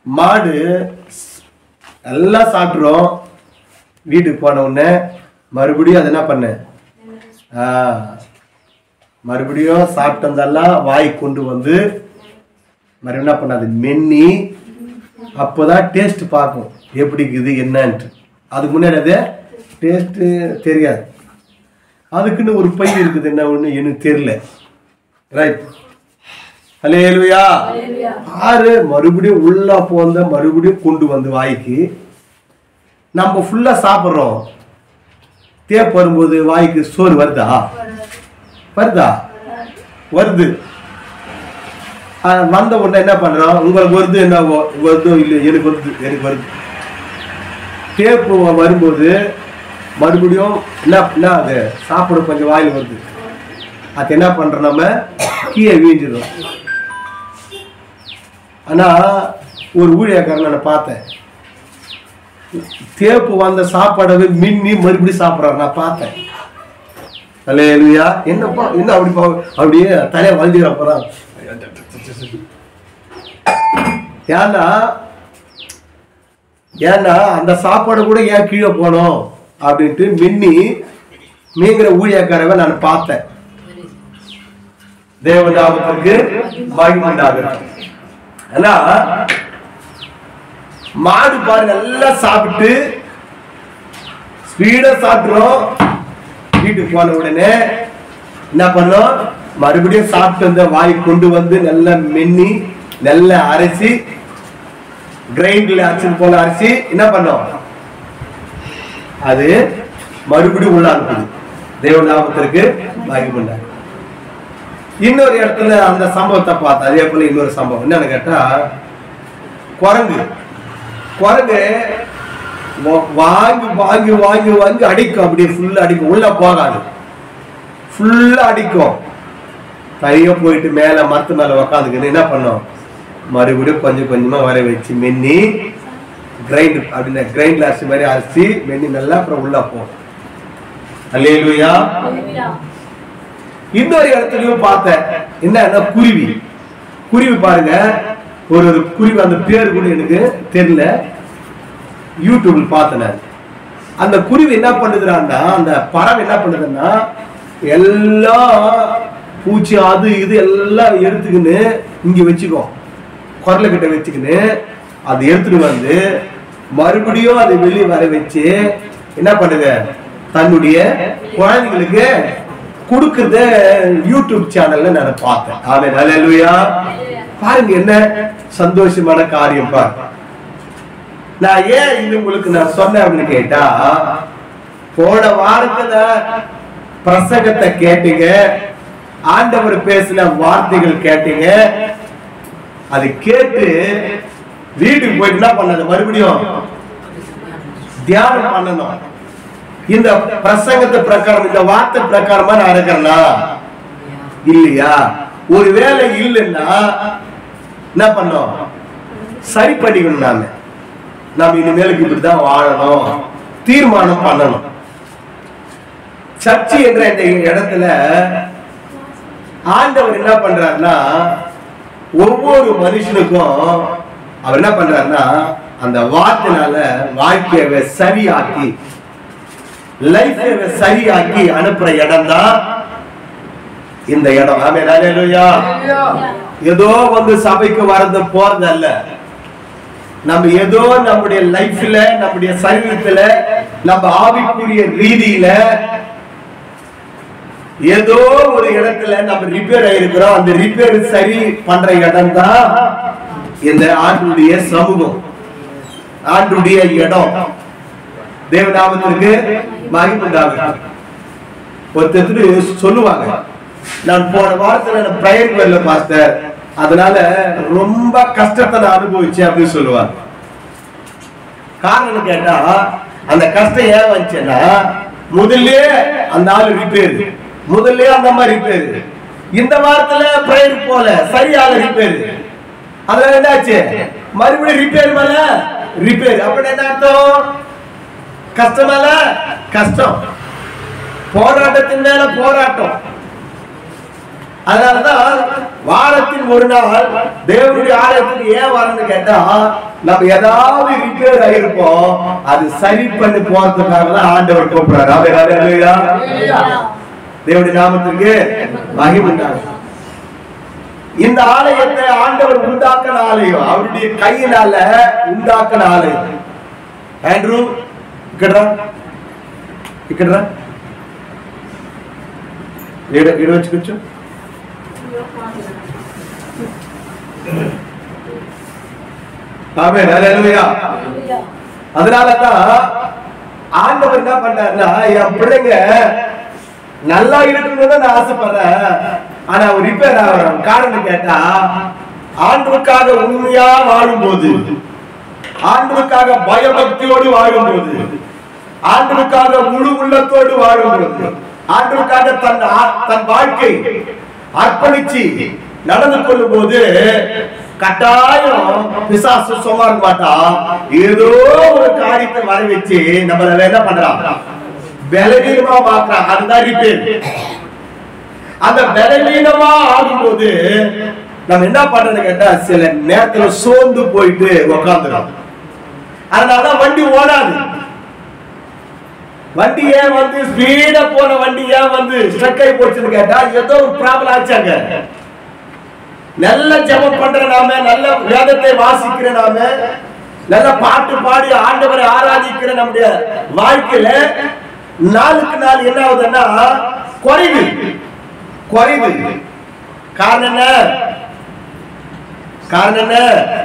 மாடு எல்லாம் சாப்பிட்றோம் வீட்டுக்கு போன உடனே மறுபடியும் அது என்ன பண்ண ஆ மறுபடியும் சாப்பிட்டு வந்தெல்லாம் வாய் கொண்டு வந்து மறுபடியும் என்ன பண்ணாது மென்னி அப்போதான் டேஸ்ட் பார்க்கும் எப்படி இருக்குது என்னன்ட்டு அதுக்கு முன்னாடி அது டேஸ்ட்டு தெரியாது அதுக்குன்னு ஒரு பை இருக்குது என்ன ஒன்று எனக்கு தெரியல ரைட் ஹலேலுயா ஆறு மறுபடியும் உள்ள போந்த மறுபடியும் கொண்டு வந்து வாய்க்கு நம்ம ஃபுல்லா சாப்பிட்றோம் தேப் வரும்போது வாய்க்கு சோறு வருதா வருதா வருது ஆ, வந்த உடனே என்ன பண்றோம் உங்களுக்கு வருது என்ன வருதோ இல்லை எனக்கு வருது எனக்கு வருது தேப்பு வரும்போது மறுபடியும் என்ன என்ன அது சாப்பிட கொஞ்சம் வாயில் வருது அது என்ன பண்றோம் நம்ம கீழே வீஞ்சிடும் ஆனா ஒரு ஊழியக்காரன் நான் பார்த்தேன் தேப்பு வந்த சாப்பாடவே மின்னி மறுபடியும் சாப்பிட்றாரு நான் பார்த்தேன் அலையா என்னப்பா என்ன அப்படி பா அப்படியே தலையை வளைஞ்சுக்கிறப்பதான் ஏன்னா ஏன்னா அந்த சாப்பாடு கூட ஏன் கீழே போனோம் அப்படின்ட்டு மின்னி மீங்கிற ஊழியக்காரவை நான் பார்த்தேன் தேவதாபத்திற்கு மகிமுண்டாகட்டும் ஆனா மாடு பாரு நல்லா சாப்பிட்டு ஸ்பீடா சாப்பிட்டுரும் வீட்டுக்கு போன உடனே என்ன பண்ணோம் மறுபடியும் சாப்பிட்டு வந்த வாய் கொண்டு வந்து நல்லா மென்னி நல்லா அரைச்சி கிரைண்டர்ல அரைச்சு போல அரைச்சி என்ன பண்ணோம் அது மறுபடியும் உள்ள அனுப்புது தேவநாமத்திற்கு மகிமுண்டாங்க இன்னொரு இடத்துல அந்த சம்பவத்தை பார்த்தா அதே போல இன்னொரு சம்பவம் என்னன்னு கேட்டா குரங்கு குரங்கு வா- வாங்கி வாங்கி வாங்கி வாங்கி அடிக்கும் அப்படியே ஃபுல்லா அடிக்கும் உள்ள போகாது ஃபுல்லா அடிக்கும் தனியா போயிட்டு மேல மரத்து மேல உக்காந்துக்கின்னு என்ன பண்ணோம் மறுபடியும் கொஞ்சம் கொஞ்சமா வர வச்சு மென்னி கிரைண்ட் அப்படின்னு கிரைண்ட்ல அரிசி மாதிரி அரிசி மென்னி நல்லா அப்புறம் உள்ள போகும் அல்லேலூயா இன்னொரு இடத்துலயும் பார்த்தேன் என்னன்னா குருவி குருவி பாருங்க ஒரு ஒரு குருவி அந்த பேர் கூட எனக்கு தெரியல யூடியூப்ல பார்த்தேன் நான். அந்த குருவி என்ன பண்ணுதுன்னா அந்த பறவை என்ன பண்ணுதுன்னா எல்லாம் பூச்சி அது இது எல்லாம் எடுத்துக்கின்னு இங்க வச்சுக்கோ குரல கிட்ட வச்சுக்கின்னு அது எடுத்துட்டு வந்து மறுபடியும் அதை வெளியே வர வச்சு என்ன பண்ணுது தன்னுடைய குழந்தைங்களுக்கு கொடுக்கறத யூடியூப் சேனல்ல நான் பார்த்தேன் ஆமென் ஹalleluya பாருங்க என்ன சந்தோஷமான காரியம் பாருங்க நான் ஏன் இது உங்களுக்கு நான் சொன்னேன் அப்படின்னு கேட்டா போன வாரத்துல பிரசங்கத்தை கேட்டீங்க ஆண்டவர் பேசின வார்த்தைகள் கேட்டீங்க அது கேட்டு வீட்டுக்கு போயிட்டு என்ன பண்ணது மறுபடியும் தியானம் பண்ணணும் இந்த பிரசங்கத்தை பிரகாரம் இந்த வார்த்தை பிரகாரமா நான் இருக்கிறேனா இல்லையா ஒருவேளை இல்லைன்னா என்ன பண்ணோம் சரி பண்ணிக்கணும் நாம நாம இனிமேலுக்கு இப்படிதான் வாழணும் தீர்மானம் பண்ணணும் சர்ச்சு என்ற இந்த இடத்துல ஆண்டவர் என்ன பண்றாருன்னா ஒவ்வொரு மனுஷனுக்கும் அவர் என்ன பண்றாருன்னா அந்த வார்த்தைனால வாழ்க்கையவை சரியாக்கி லைஃபை சரியாக்கி அனுப்புற இடம் தான் இந்த இடம் ஆமே ஹalleluya ஏதோ வந்து சபைக்கு வரது போறது அல்ல நம்ம ஏதோ நம்முடைய லைஃப்ல நம்முடைய சரீரத்துல நம்ம ஆவிக்குரிய ரீதியில ஏதோ ஒரு இடத்துல நம்ம ரிப்பேர் ஆயிருக்கிறோம் அந்த ரிப்பேர் சரி பண்ற இடம் தான் இந்த ஆண்டுடைய சமூகம் ஆண்டுடைய இடம் தேவநாமத்திற்கு மகிமுண்டாகும் ஒருத்தர் சொல்லுவாங்க நான் போன வாரத்துல நான் பிரயர் வரல பாஸ்டர் அதனால ரொம்ப கஷ்டத்தை நான் அனுபவிச்சேன் அப்படின்னு சொல்லுவாங்க காரணம் கேட்டா அந்த கஷ்டம் ஏன் வந்துச்சுன்னா முதல்ல அந்த ஆளு ரிப்பேர் முதல்ல அந்த மாதிரி ரிப்பேர் இந்த வாரத்துல பிரயர் போல சரியான ரிப்பேர் அதனால என்னாச்சு மறுபடியும் ரிப்பேர் மேல ரிப்பேர் அப்படின்னு என்ன அர்த்தம் கஷ்டம் மேல கஷ்டம் போராட்டத்தின் மேல போராட்டம் அதனாலதான் வாரத்தின் ஒரு நாள் தேவனுடைய ஆலயத்துக்கு ஏன் வரணும்னு கேட்டா நம்ம ஏதாவது ரிப்பேர் ஆயிருப்போம் அது சரி பண்ணி போறதுக்காக தான் ஆண்டவர் கூப்பிடுறாரு ஆமென், ஹalleluya. தேவனுடைய நாமத்திற்கு மகிமுண்டாகும் இந்த ஆலயத்தை ஆண்டவர் உண்டாக்கின ஆலயம் அவருடைய கையினால உண்டாக்கின ஆலயம் ஆண்ட்ரூ இக்கடா ఇక్కడరా ఈడ ఈడ వచ్చి కూర్చో ஆமென் ஹalleluya அதனாலதான் ஆண்டவர் என்ன பண்றாருன்னா என் பிள்ளைங்க நல்லா இருக்கணும்னு நான் ஆசைப்படுறேன் ஆனா அவர் ரிப்பேர் ஆகிறான் காரணம் கேட்டா ஆண்டவருக்காக உண்மையா வாழும்போது ஆண்டவருக்காக பயபக்தியோடு வாழும்போது ஆண்டவருக்காக முழு உள்ளத்தோடு வாழும்போது ஆண்டவருக்காக தன் ஆ- தன் வாழ்க்கை அர்ப்பணிச்சு நடந்து கொள்ளும் போது கட்டாயம் பிசாசு சும்மா இருக்க மாட்டான் ஏதோ ஒரு காரியத்தை வர வச்சு நம்மள என்ன பண்றான் பலவீனமா மாத்துறான் அதுதான் ரிப்பேர் அந்த பலவீனமா ஆகும்போது நம்ம என்ன பண்றது கேட்டா சில நேரத்துல சோர்ந்து போயிட்டு உக்காந்துரும் அதனாலதான் வண்டி ஓடாது வண்டி ஏன் வந்து ஸ்பீடா போன வண்டி ஏன் வந்து ஸ்ட்ரக் ஆகி போச்சுன்னு கேட்டா ஏதோ ஒரு ப்ராப்ளம் ஆச்சாங்க நல்ல ஜெபம் பண்ற நாம நல்ல வேதத்தை வாசிக்கிற நாம நல்ல பாட்டு பாடி ஆண்டவரை ஆராதிக்கிற நம்முடைய வாழ்க்கையில நாளுக்கு நாள் என்ன ஆகுதுன்னா குறைவு குறைவு காரணம் என்ன காரணம் என்ன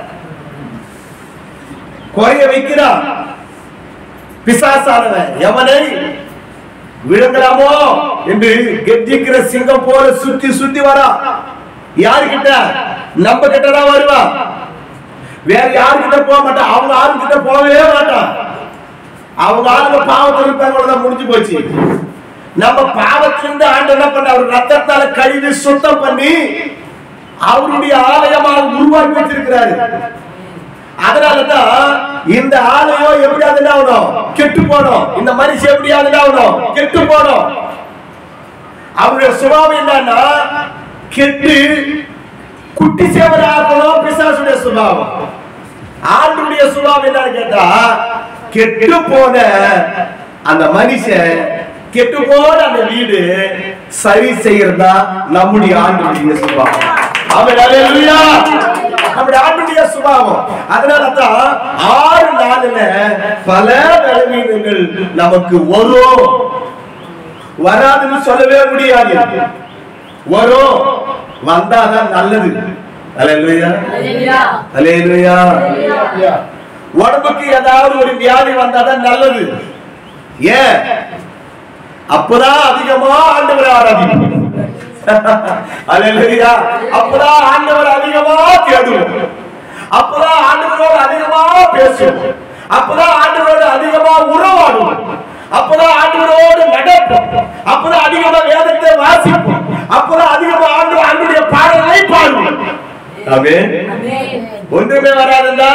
குறைய வைக்கிறான் பிசாசானவன் எவனை விழுங்கலாமோ என்று கெர்ஜிக்கிற சிங்கம் போல சுத்தி சுத்தி வரா யாருக்கிட்ட நம்ம கிட்ட தான் வருவா வேற யாருக்கிட்ட போக மாட்டான் அவங்க ஆளுகிட்ட போகவே மாட்டான் அவங்க ஆளுங்க பாவத்தில் இருப்பாங்க தான் முடிஞ்சு போச்சு நம்ம பாவத்திலிருந்து ஆண்டு என்ன பண்ண அவர் ரத்தத்தால கழுவி சுத்தம் பண்ணி அவருடைய ஆலயமாக உருவாக்கி வச்சிருக்கிறாரு அதனாலதான் இந்த ஆலயம் எப்படியாவது என்ன ஆகணும் கெட்டு போனோம் இந்த மனுஷன் எப்படியாவது என்ன ஆகணும் கெட்டு போனோம் அவருடைய சுபாவம் என்னன்னா கெட்டு குட்டி சேவர ஆகணும் பிசாசுடைய சுபாவம் ஆண்டுடைய சுபாவம் என்னன்னு கேட்டா கெட்டு போன அந்த மனுஷன் கெட்டு போன அந்த வீடு சரி செய்யறதா நம்முடைய ஆண்டுடைய சுபாவம் அவன் அல்லேலூயா நம்முடைய ஆண்டுடைய சுபாவம் அதனால தான் ஆறு நாளுல பல பலவீனங்கள் நமக்கு வரும் வராதுன்னு சொல்லவே முடியாது வரும் வந்தாதான் நல்லது அல்லேலூயா அல்லேலூயா உடம்புக்கு ஏதாவது ஒரு வியாதி வந்தாதான் நல்லது ஏன் அப்பதான் அதிகமா ஆண்டவரை ஆராதிப்போம் அல்லேலூயா அப்பதான் ஆண்டவர் அதிகமா தேடுவோம் அப்பதான் ஆண்டவரோடு அதிகமா பேசுவோம் அப்பதான் ஆண்டவரோடு அதிகமா உறவாடுவோம் அப்பதான் ஆண்டவரோடு நடப்போம் அப்பதான் அதிகமா வேதத்தை வாசிப்போம் அப்பதான் அதிகமா ஆண்டு ஆண்டுடைய பாடல்களை பாடுவோம் ஆமென் ஒன்றுமே வராதுன்னா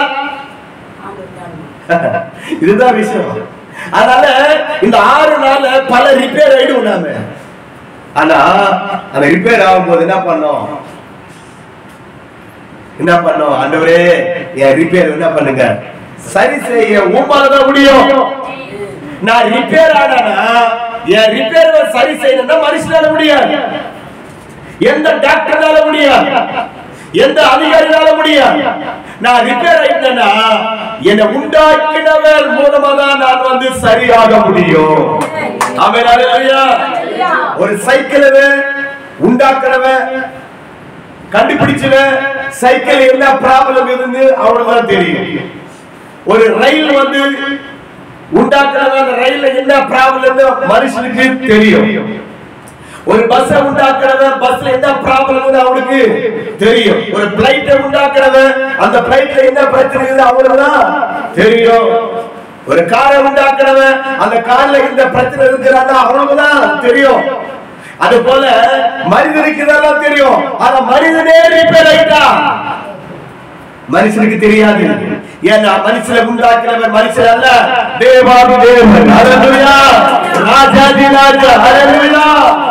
இதுதான் விஷயம் அதனால இந்த ஆறு நாள்ல பல ரிப்பேர் ஆயிடும் நாம ஆனா அந்த ரிப்பேர் ஆகும்போது என்ன பண்ணோம் என்ன பண்ணோம் ஆண்டவரே என் ரிப்பேர் என்ன பண்ணுங்க சரி செய்ய உமாலதான் முடியும் நான் ரிப்பேர் ஆனானா என் ரிப்பேர் சரி செய்யணும்னா மனுஷனால முடியாது எந்த டாக்டர்னால முடியாது எந்த அதிகாரினால முடியாது நான் ரிப்பேர் ஆயிட்டேன்னா என்னை உண்டாக்கினவர் மூலமா தான் நான் வந்து சரியாக முடியும் ஆமென் அல்லேலூயா ஒரு சைக்கிளவன் உண்டாக்குறவன் கண்டுபிடிச்சவன் சைக்கிள் என்ன ப்ராப்ளம் இருந்து அவ்வளவுதான் தெரியும் ஒரு ரயில் வந்து உண்டாக்குறவன் அந்த ரயில்ல என்ன ப்ராப்ளம் மனுஷனுக்கு தெரியும் ஒரு பஸ் உண்டாக்குறவன் பஸ்ல என்ன ப்ராப்ளம் அவனுக்கு தெரியும் ஒரு பிளைட்டை உண்டாக்குறவன் அந்த பிளைட்ல என்ன பிரச்சனை இருக்குது அவனுக்கு தான் தெரியும் ஒரு காரை உண்டாக்குறவன் அந்த கார்ல இந்த பிரச்சனை இருக்கிறான்னா அவனுக்கு தான் தெரியும் அது போல மனிதனுக்கு இதெல்லாம் தெரியும் ஆனா மனிதனே ரிப்பேர் ஆயிட்டான் மனுஷனுக்கு தெரியாது ஏன்னா மனுஷனை உண்டாக்குறவன் மனுஷன் அல்ல தேவாதி தேவன் ஹalleluya ராஜாதி ராஜா ஹalleluya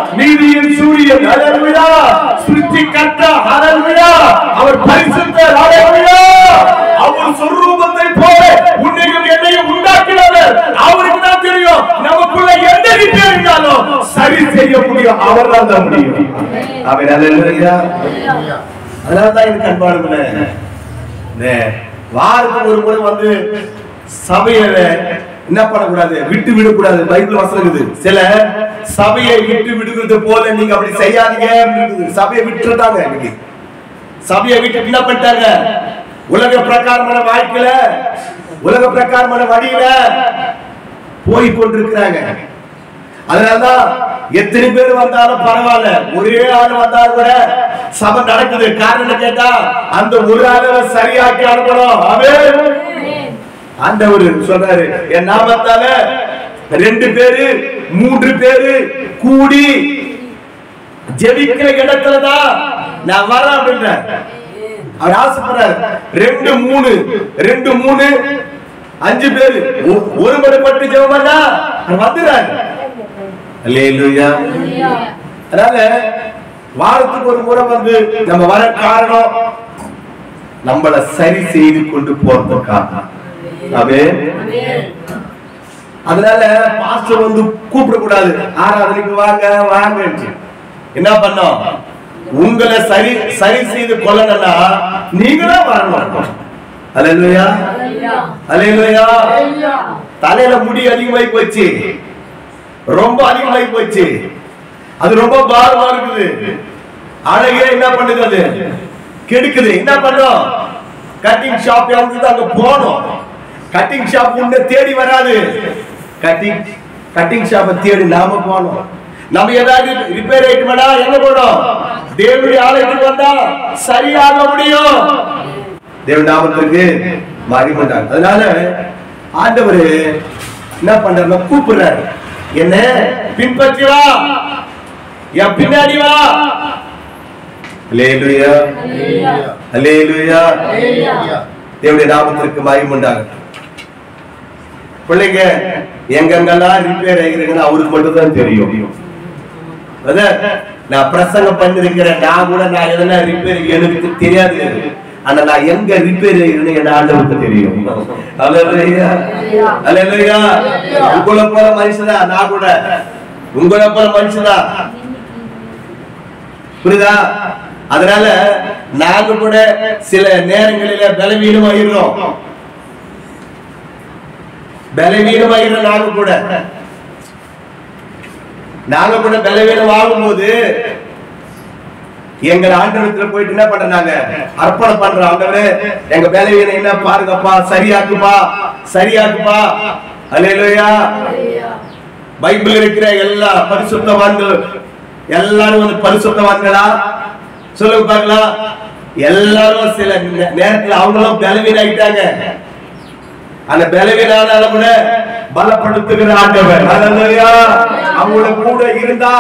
நீதியின் சூரியன் ஹalleluya சிருஷ்டி கர்த்தா ஹalleluya அவர் பரிசுத்தர் ஹalleluya அவர் சொரூபத்தை போல உன்னையும் என்னையும் உண்டாக்கினவர் அவருக்கு தான் தெரியும் நமக்குள்ள எந்த ரிப்பேர் இருந்தாலும் சரி செய்ய முடியும் அவரால் தான் முடியும் அவர் ஹalleluya அதனால தான் எனக்கு அன்பானவர்களே இந்த வாரத்துக்கு ஒரு முறை வந்து சபையில என்ன பண்ணக்கூடாது விட்டு விடக்கூடாது பைபிள் வசனம் இருக்குது சில சபையை விட்டு விடுகிறது போல நீங்க அப்படி செய்யாதீங்க இருக்குது. சபையை விட்டுட்டாங்க இன்னைக்கு சபையை விட்டு என்ன பண்ணிட்டாங்க உலக பிரகாரமான வாழ்க்கையில உலக பிரகாரமான வழியில போய் கொண்டிருக்கிறாங்க அதனாலதான் எத்தனை பேர் வந்தாலும் பரவாயில்ல ஒரே ஆள் வந்தாலும் கூட சபை நடக்குது காரணம் என்ன கேட்டா அந்த ஒரு ஆளை சரியாக்கி அனுப்பணும் ஆமென் ஆண்டவர் சொல்றாரு என் நாமத்தால ரெண்டு பேரு மூன்று பேரு கூடி ஜெபிக்கிற இடத்துலதான் நான் வரேன் அப்படின்றேன் அவர் ஆசைப்படுறாரு ரெண்டு மூணு ரெண்டு மூணு அஞ்சு பேரு ஒ- ஒருமுறைப்பட்டு ஜெபம் பண்ணா அவர் வந்துடுறாரு அல்லேலூயா அதனால வாரத்துக்கு ஒரு முறை வந்து நம்ம வர காரணம் நம்மள சரி செய்து கொண்டு போறதுக்காக ஆமென் அதனால பாஸ்டர் வந்து கூப்பிட கூடாது ஆராதனைக்கு வாங்க வாங்க என்ன பண்ணோம் உங்களை சரி சரி செய்து கொள்ளணும்னா நீங்க தான் வரணும் அல்லேலூயா அல்லேலூயா தலையில முடி அதிகமாகி போச்சு ரொம்ப அதிகமாகி போச்சு அது ரொம்ப பாரமா இருக்குது அழகே என்ன பண்ணுது அது கெடுக்குது என்ன பண்ணோம் கட்டிங் ஷாப் வந்து அங்க போனோம் கட்டிங் ஷாப் உன்னை தேடி வராது கட்டிங் கட்டிங் ஷாப்பை தேடி நாம போனோம் நம்ம ஏதாவது ரிப்பேர் ஆயிட்டுமாடா எங்க போனோம் தேவனுடைய ஆலயத்துக்கு வந்தா சரியாக முடியும் தேவ நாமத்துக்கு மகிமண்டாங்க அதனால ஆண்டவர் என்ன பண்றாருன்னா கூப்பிடுறாரு என்ன பின்பற்றி வா என் பின்னாடி வா அல்லேலூயா அல்லேலூயா தேவனுடைய நாமத்திற்கு மகிமுண்டாக பிள்ளைங்க எங்கெங்கெல்லாம் ரிப்பேர் ஆகிறீங்கன்னு அவருக்கு மட்டும் தான் தெரியும் Brother, நான் பிரசங்கம் பண்ணிருக்கிறேன் நான் கூட நான் எதனா ரிப்பேர் எனக்கு தெரியாது ஆனா நான் எங்க ரிப்பேர் ஆகிறேன்னு என் ஆண்டவருக்கு தெரியும் அல்லேலூயா அல்லேலூயா உங்களை போல மனுஷனா நான் கூட உங்களை போல மனுஷனா புரியுதா அதனால நாங்க கூட சில நேரங்களில பலவீனமாகிறோம் பலவீனமாகிறோம் நாங்க கூட நாங்க கூட பலவீனம் ஆகும்போது எங்க ஆண்டவரத்துல போயிட்டு என்ன பண்றாங்க அர்ப்பணம் பண்ற ஆண்டவரே எங்க பலவீனம் என்ன பாருங்கப்பா சரியாக்குப்பா சரியாக்குப்பா அல்லேலூயா பைபிள் இருக்கிற எல்லா பரிசுத்தவான்கள் எல்லாரும் வந்து பரிசுத்தவான்களா சொல்லுங்க பார்க்கலாம் எல்லாரும் சில நே- நேரத்துல அவங்களும் பலவீனம் ஆயிட்டாங்க அந்த பலவீனால கூட பலப்படுத்துகிற ஆண்டவர் ஹalleluya அவங்களோட கூட இருந்தா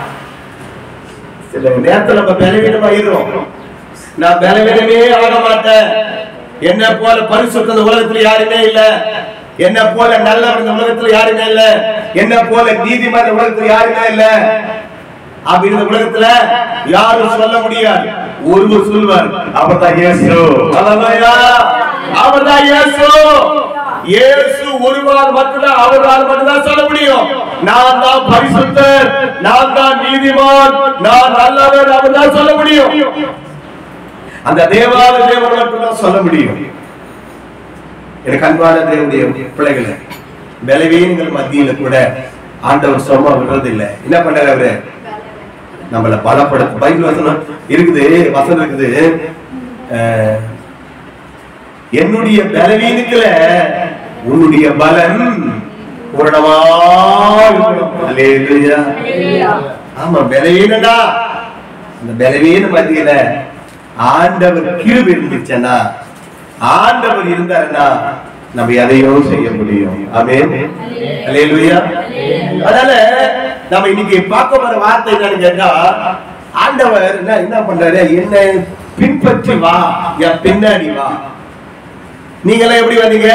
சில நேரத்துல நம்ம பலவீனமா இருக்கிறோம் நான் பலவீனமே ஆக மாட்டேன் என்ன போல பரிசுத்த இந்த உலகத்துல யாருமே இல்ல என்ன போல நல்லவர் இந்த உலகத்துல யாருமே இல்ல என்ன போல நீதிமான் இந்த உலகத்துல யாருமே இல்ல அப்படி இந்த உலகத்துல யாரும் சொல்ல முடியாது ஒருவர் சொல்வார் அவர்தான் இயேசு ஹalleluya அவர்தான் இயேசு இயேசு ஒருவர் மட்டும்தான் அவரால் மட்டும்தான் சொல்ல முடியும் நான் தான் பரிசுத்தர் நான் தான் நீதிமான் நான் நல்லவர் அவர் தான் சொல்ல முடியும் அந்த தேவாத தேவன் மட்டும்தான் சொல்ல முடியும் எனக்கு அன்பான தேவனுடைய பிள்ளைகளை பலவீனங்கள் மத்தியில கூட ஆண்டவர் சும்மா விடுறதில்லை என்ன பண்றாரு அவரு நம்மள பலப்படுத்த பைபிள் வசனம் இருக்குது வசனம் இருக்குது அஹ், என்னுடைய பலவீனத்துல உன்னுடைய பலன் பூரணமா இருக்கணும். அல்லேலூயா. ஆமா பலவீனடா அந்த பலவீன மத்தியில ஆண்டவர் கிருபை இருந்துச்சுன்னா ஆண்டவர் இருந்தாருன்னா நம்ம எதையும் செய்ய முடியும் ஆமென் அல்லேலூயா அதனால நம்ம இன்னைக்கு பார்க்க போற வார்த்தை என்னன்னு கேட்டா ஆண்டவர் என்ன என்ன பண்றாரு என்ன பின்பற்றி வா என் பின்னாடி வா நீங்க எல்லாம் எப்படி வந்தீங்க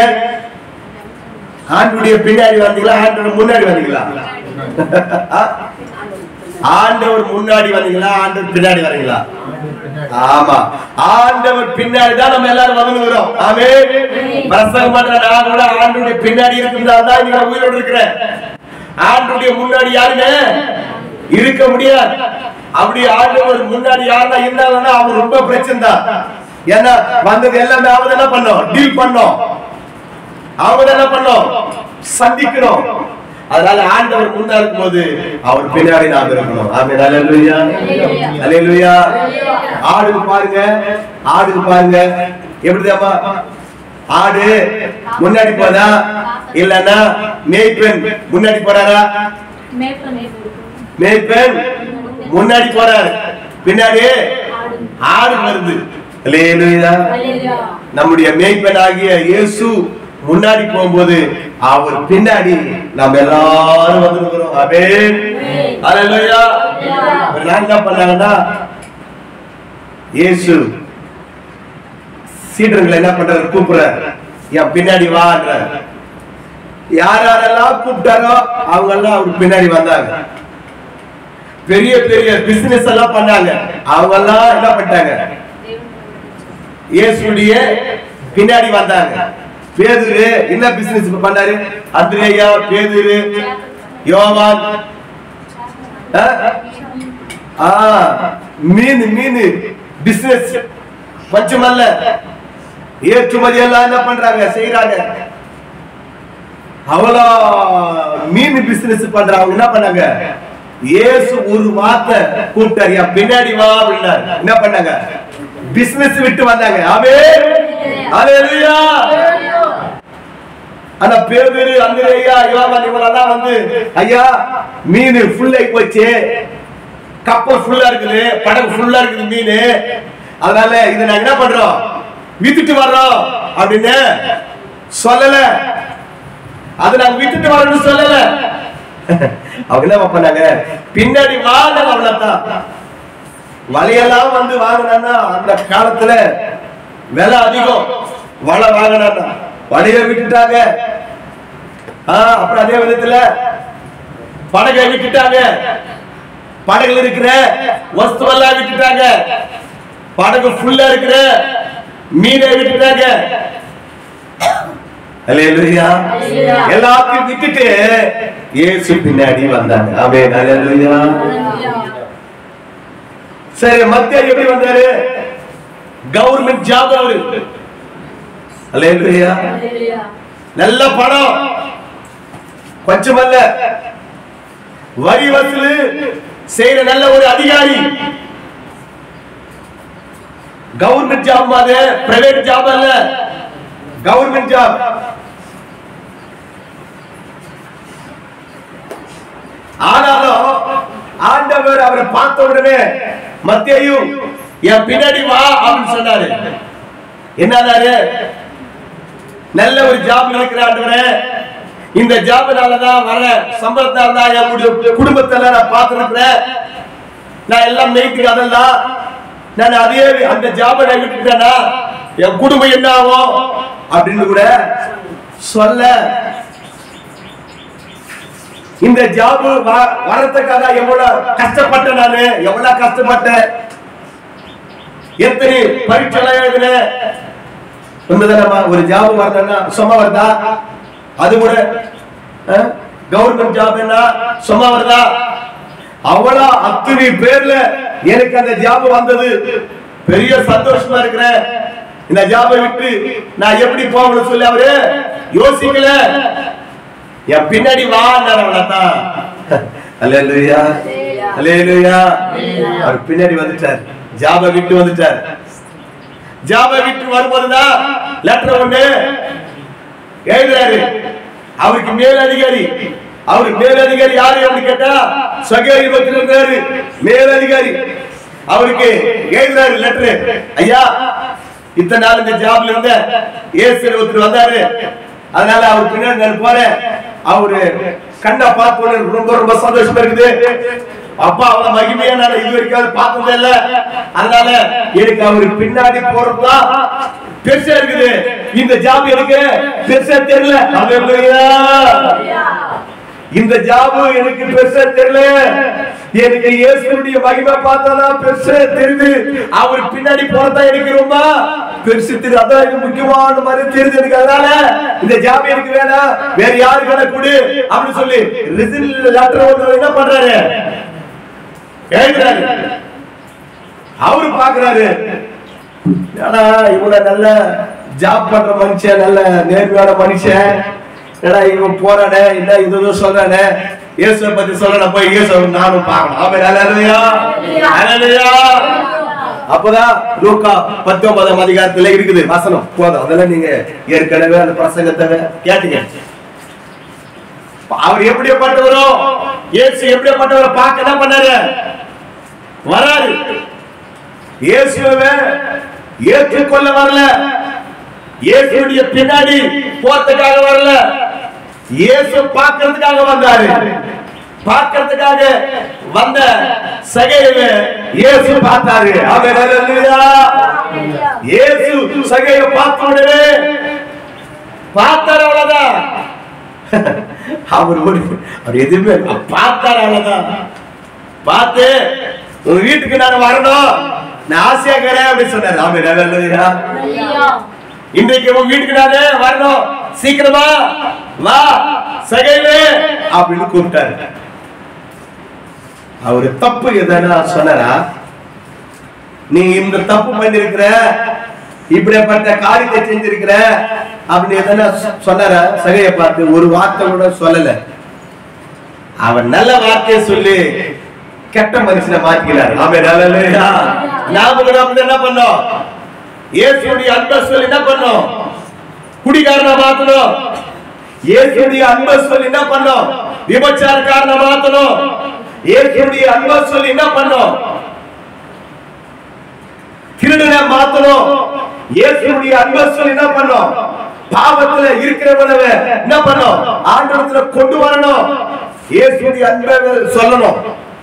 ஆண்டுடைய பின்னாடி வந்தீங்களா ஆண்டோட முன்னாடி வந்தீங்களா ஆ? ஆண்டவர் முன்னாடி வந்தீங்களா ஆண்டவர் பின்னாடி வரீங்களா ஆமா ஆண்டவர் பின்னாடி தான் நம்ம எல்லாரும் வந்துக்கிறோம் ஆமே பிரசங்கம் பண்ற நான் கூட ஆண்டுடைய பின்னாடி இருக்கிறதால தான் இன்னைக்கு நான் உயிரோடு இருக்கிறேன் ஆண்டுடைய முன்னாடி யாருங்க இருக்க முடியாது அப்படி ஆண்டவர் முன்னாடி யாருன்னா இருந்தாங்கன்னா அவர் ரொம்ப பிரச்சனை தான் ஏன்னா வந்தது எல்லாமே அவங்க என்ன பண்ணோம் டீல் பண்ணோம் அவங்க என்ன பண்ணோம் சந்திக்கணும் அதனால ஆண்டவர் முன்னா இருக்கும்போது அவர் பின்னாடி நாம் இருக்கணும் ஆமென் அல்லேலூயா அல்லேலூயா ஆடுக்கு பாருங்க ஆடுக்கு பாருங்க எப்படி தெரியுமா ஆடு முன்னாடி போதா இல்லன்னா மேய்ப்பெண் முன்னாடி போறாரா மேய்ப்பெண் முன்னாடி போறாரு பின்னாடி ஆடு வருது அல்லேலூயா நம்முடைய மேய்ப்பன் ஆகிய இயேசு முன்னாடி போகும்போது அவர் பின்னாடி நம்ம எல்லாரும் வந்துருக்கிறோம் ஆமென் அல்லேலூயா ஒரு நாள் என்ன பண்ணாங்கன்னா இயேசு சீடர்களை என்ன பண்றாரு கூப்பிடுறாரு என் பின்னாடி வான்ற யார் யாரெல்லாம் கூப்பிட்டாரோ அவங்க எல்லாம் அவருக்கு பின்னாடி வந்தாங்க பெரிய பெரிய பிசினஸ் எல்லாம் பண்ணாங்க அவங்க எல்லாம் என்ன பண்ணிட்டாங்க இயேசுடைய பின்னாடி வந்தாங்க பேதுரு என்ன பிசினஸ் பண்ணாரு அந்திரேயா பேதுரு யோவான் ஆ? ஆ மீன் மீன் பிசினஸ் பச்சமல்ல ஏற்றுமதி எல்லாம் என்ன பண்றாங்க செய்யறாங்க அவ்வளோ மீன் பிசினஸ் பண்றவங்க என்ன பண்ணாங்க இயேசு ஒரு வார்த்தை கூப்பிட்டாரு என் பின்னாடி வா அப்படின்னாரு என்ன பண்ணாங்க பிசினஸ் விட்டு வந்தாங்க ஆமே ஹalleluya ஆனா பேதுரு அந்திரேயா யோவான் இவரெல்லாம் வந்து ஐயா மீன் ஃபுல் ஆகி போச்சு கப்பல் ஃபுல்லா இருக்குது படகு ஃபுல்லா இருக்குது மீன் அதனால இதை நாங்க என்ன பண்றோம் வித்துட்டு வர்றோம் அப்படின்னு சொல்லல அது நாங்க வித்துட்டு வரோம்னு சொல்லல அவங்க என்ன பண்ணாங்க பின்னாடி வாங்க அவ்வளவுதான் வலையெல்லாம் வந்து வாங்கினா அந்த காலத்துல விலை அதிகம் வலை வாங்கினா வலைய விட்டுட்டாங்க ஆ, அப்புறம் அதே விதத்துல படகை விட்டுட்டாங்க படகுல இருக்கிற வஸ்துவெல்லாம் விட்டுட்டாங்க படகு ஃபுல்லா இருக்கிற மீனை விட்டுட்டாங்க அல்லேலூயா எல்லாத்தையும் விட்டுட்டு இயேசு பின்னாடி வந்தாங்க ஆமென் அல்லேலூயா சரி மத்திய எப்படி வந்தாரு கவர்மெண்ட் ஜாப் அவரு அல்லேலூயா நல்ல பணம் கொஞ்சமல்ல வரி வசூல் செய்யற நல்ல ஒரு அதிகாரி கவர்மெண்ட் ஜாப் அது பிரைவேட் ஜாப் அல்ல கவர்மெண்ட் ஜாப் ஆனாலும் ஆண்டவர் அவரை பார்த்த உடனே மத்தியும் என் பின்னாடி வா அப்படின்னு சொன்னாரு என்னதாரு நல்ல ஒரு ஜாப் இருக்கிற ஆண்டவரே இந்த ஜாப்னால தான் வர சம்பளத்தால தான் என்னுடைய குடும்பத்துல நான் பார்த்துருக்கிறேன் நான் எல்லாம் மேய்க்கு அதெல்லாம் நான் அதே அந்த ஜாபை நான் விட்டுட்டேனா என் குடும்பம் என்ன ஆகும் அப்படின்னு கூட சொல்ல இந்த ஜாப் வரதுக்காக எவ்வளவு கஷ்டப்பட்டேன் நானு எவ்வளவு கஷ்டப்பட்டேன் எத்தனை பரீட்சை எல்லாம் எழுதினேன் உண்மைதானம்மா ஒரு ஜாப் வரணும்னா சும்மா வருதா அது கூட கவர்மெண்ட் ஜாப் என்ன சும்மா வருதா அவ்வளோ அத்தனை பேர்ல எனக்கு அந்த ஜாப் வந்தது பெரிய சந்தோஷமா இருக்கிறேன் இந்த ஜாபை விட்டு நான் எப்படி போகணும்னு சொல்லி அவரு யோசிக்கல என் பின்னாடி வா அவ்வளவுதான் அல்லேலூயா அல்லேலூயா அவர் பின்னாடி வந்துட்டார் ஜாபை விட்டு வந்துட்டார் ஜாபை விட்டு வரும்போதுதான் லெட்டர் ஒண்ணு எழுதுறாரு அவருக்கு மேல் அதிகாரி அவருக்கு மேல் அதிகாரி யாரு அப்படின்னு கேட்டா சகேரி இருக்கிறாரு மேல் அதிகாரி அவருக்கு எழுதுறாரு லெட்டர் ஐயா இத்தனை நாள் இந்த ஜாப்ல இருந்த ஏசு ஒருத்தர் வந்தாரு அதனால அவர் பின்னாடி நான் போறேன் அவரு கண்ணா பார்த்து உடனே ரொம்ப ரொம்ப சந்தோஷமா இருக்குது அப்பா அவள மகிமையா நான் இது வரைக்கும் பார்த்ததே இல்ல அதனால எனக்கு அவரு பின்னாடி போறதுதான் பெருசா இருக்குது இந்த ஜாப் எனக்கு பெருசா தெரியல அல்லேலூயா இந்த ஜாப் எனக்கு பெருசா தெரியல எனக்கு இயேசுடைய மகிமை பார்த்தாதான் பெருசு தெரியுது அவர் பின்னாடி போறதா எனக்கு ரொம்ப பெருசு தெரியுது அதான் எனக்கு முக்கியமான மாதிரி தெரியுது எனக்கு அதனால இந்த ஜாமி எனக்கு வேணாம் வேற யாரு வேணா கொடு அப்படின்னு சொல்லி ரிசில் லெட்டர் ஒன்று என்ன பண்றாரு எழுதுறாரு அவரு பாக்குறாரு ஏடா இவ்வளவு நல்ல ஜாப் பண்ற மனுஷன் நல்ல நேர்மையான மனுஷன் ஏடா இவன் போறானே இல்ல இது ஏதோ சொல்றானே இயேசுவை பத்தி சொல்றான போய் இயேசு நானும் பார்க்கணும் ஆமென் ஹalleluya ஹalleluya அப்பதான் லூக்கா பத்தொன்பதாம் அதிகாரத்துல இருக்குது வசனம் போதும் அதெல்லாம் நீங்க ஏற்கனவே அந்த பிரசங்கத்தை கேட்டீங்க அவர் எப்படிப்பட்டவரோ இயேசு எப்படிப்பட்டவரோ பார்க்க என்ன பண்ணாரு வராரு இயேசுவை ஏற்றுக்கொள்ள வரல இயேசுடைய பின்னாடி போறதுக்காக வரல இயேசு பார்க்கிறதுக்காக வந்தாரு பார்க்கிறதுக்காக வந்த சகையை இயேசு பார்த்தாரு அவர் அல்லேலூயா இயேசு சகையை பார்த்த உடனே பார்த்தாரு அவ்வளவுதான் அவர் ஒரு அவர் எதுவுமே இல்ல. பார்த்தாரு அவ்வளவுதான் பார்த்து உங்க வீட்டுக்கு நான் வரணும் நான் ஆசையா இருக்கிறேன் அப்படின்னு சொன்னாரு ஆமென் அல்லேலூயா இன்றைக்கு உன் வீட்டுக்கு நானு வரணும் சீக்கிரமா வா சகைவே அப்படின்னு கூப்பிட்டாரு அவரு தப்பு எதனா சொன்னாரா நீ இந்த தப்பு பண்ணிருக்கிற இப்படிப்பட்ட காரியத்தை செஞ்சிருக்கிற அப்படின்னு எதனா சொ- சொன்னாரா சகைய பார்த்து ஒரு வார்த்தை கூட சொல்லல அவர் நல்ல வார்த்தையை சொல்லி கெட்ட மனுஷனை மாத்திக்கிறார் ஆமென் ஹalleluya நாம கூட அப்படி என்ன பண்ணோம் இயேசுடைய அன்பை சொல்லி என்ன பண்ணோம் குடிகாரனை மாத்தணும் இயேசுடைய அன்பை சொல்லி என்ன பண்ணோம் விபச்சாரக்காரனை மாத்தணும் இயேசுடைய அன்பை சொல்லி என்ன பண்ணோம் திருடனை மாத்தணும் இயேசுடைய அன்பை சொல்லி என்ன பண்ணோம் பாவத்துல இருக்கிறவனவ என்ன பண்ணோம் ஆண்டவத்துல கொண்டு வரணும் இயேசுடைய அன்பை சொல்லணும்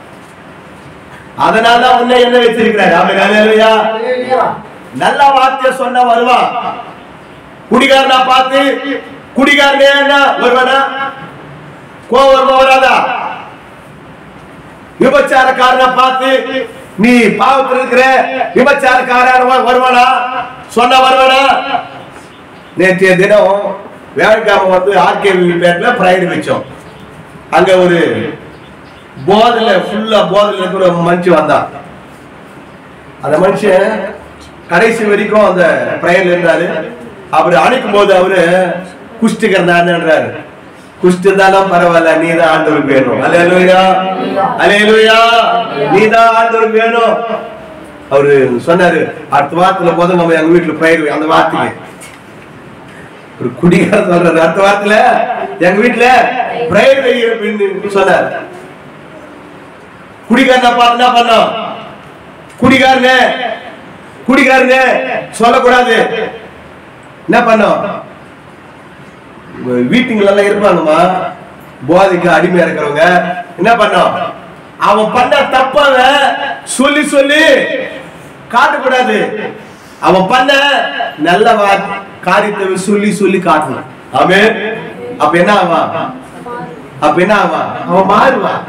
அதனால தான் உன்னை என்ன வச்சிருக்கிறார் ஆமென் ஹalleluya நல்ல வார்த்தை சொன்ன வருவான் குடிகாரனா பார்த்து குடிகாரனே என்ன வருவானா கோவம் வருமா வராதா விபச்சாரக்காரனை பார்த்து நீ பாவத்தில் இருக்கிற விபச்சாரக்காரன் வ- வருவானா சொன்ன வருவானா நேற்றைய தினம் வேலைக்காம வந்து ஆர்கே பேட்ல பிரயர் வச்சோம் அங்க ஒரு போதையில ஃபுல்லா போதையில இருக்கிற ஒரு மனுஷன் வந்தான் அந்த மனுஷன் கடைசி வரைக்கும் அந்த பிரயர்ல இருந்தாரு அவர் அணைக்கும் போது அவரு குஷ்டிக்கிறதான்ன்றாரு குஷ்டி இருந்தாலும் பரவாயில்ல நீ தான் ஆண்டவருக்கு வேணும் அலையலுயா அலையலுயா நீ தான் ஆண்டவருக்கு வேணும் அவரு சொன்னாரு அடுத்த வாரத்துல போதும் நம்ம எங்க வீட்டுல பிரயர் அந்த வார்த்தைக்கு ஒரு குடிகார சொல்றாரு அடுத்த வாரத்துல எங்க வீட்டுல பிரயர் வை அப்படின்னு சொன்னார் குடிகாரனை பார்த்து என்ன பண்ணோம் குடிகாரனே குடிகாரனே சொல்லக்கூடாது என்ன பண்ணோம் வீட்டுங்கள எல்லாம் இருப்பாங்கம்மா போதைக்கு அடிமையா இருக்கிறவங்க என்ன பண்ணோம் அவன் பண்ண தப்பாவ சொல்லி சொல்லி காட்டக்கூடாது அவன் பண்ண நல்ல வா- காரியத்தை சொல்லி சொல்லி காட்டணும் அவன் அப்ப என்ன ஆவான் அப்ப என்ன ஆவான் அவன் மாறுவான்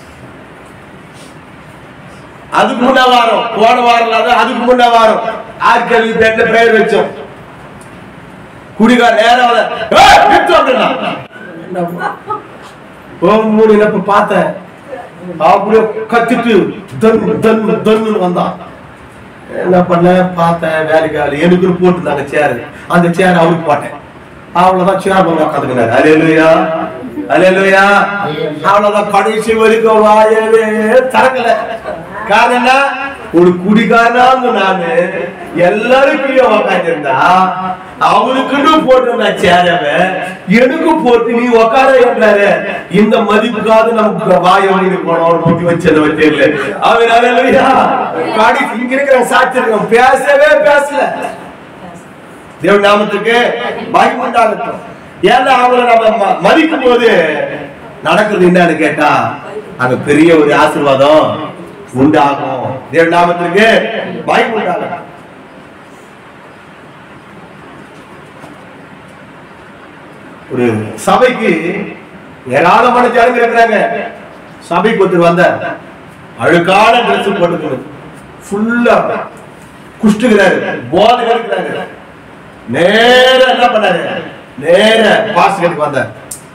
அதுக்கு முன்ன வாரம் போன வாரம் இல்லாத அதுக்கு முன்ன வாரம் ஆர்கவி பேட்ல பிரேயர் வச்சோம் குடிகார நேரம் வர, "ஏய், நிறுத்து" அப்படின்னா. ஓ, மூணு இனப்ப பார்த்தேன் அப்படியே கத்திட்டு தன் தன் தன்னு வந்தான் என்ன பண்ண பார்த்தேன் வேலைக்கு ஆளு எனக்குன்னு போட்டுருந்தாங்க சேர் அந்த சேர் அவருக்கு போட்டேன் அவ்வளவுதான் சேர் பண்ண உட்காந்துக்கினாரு அலையலுயா அலையலுயா அவ்வளவுதான் கடைசி வரைக்கும் வாயவே திறக்கல காரணம் என்ன ஒரு குடிகாரனாந்து நானு எல்லாருக்கும் உக்காந்துருந்தா அவனுக்குன்னு போட்டு சேரவ எனக்கு போட்டு நீ உக்கார என்றாரு இந்த மதிப்புக்காவது நமக்கு வாய வாங்கி போனோம் நோக்கி வச்சத தெரியல அவர் அலையா காடி இங்க இருக்கிற சாட்சி இருக்கோம் பேசவே பேசல தேவ நாமத்துக்கு மகிமுண்டாகட்டும் ஏன்னா அவங்கள நம்ம ம- மதிக்கும் போது நடக்கிறது என்னன்னு கேட்டா அங்க பெரிய ஒரு ஆசீர்வாதம் உண்டாகும் தேவ நாமத்திற்கு மகிமுண்டாகட்டும் ஒரு சபைக்கு ஏராளமான ஜனங்க இருக்கிறாங்க சபைக்கு ஒருத்தர் வந்தார் அழுக்கான ட்ரெஸ் போட்டுக்கணும் ஃபுல்லா குஷ்டுகிறாரு போதை இருக்கிறாரு நேர என்ன பண்ணாரு நேர பாஸ்கெட்டுக்கு வந்தார்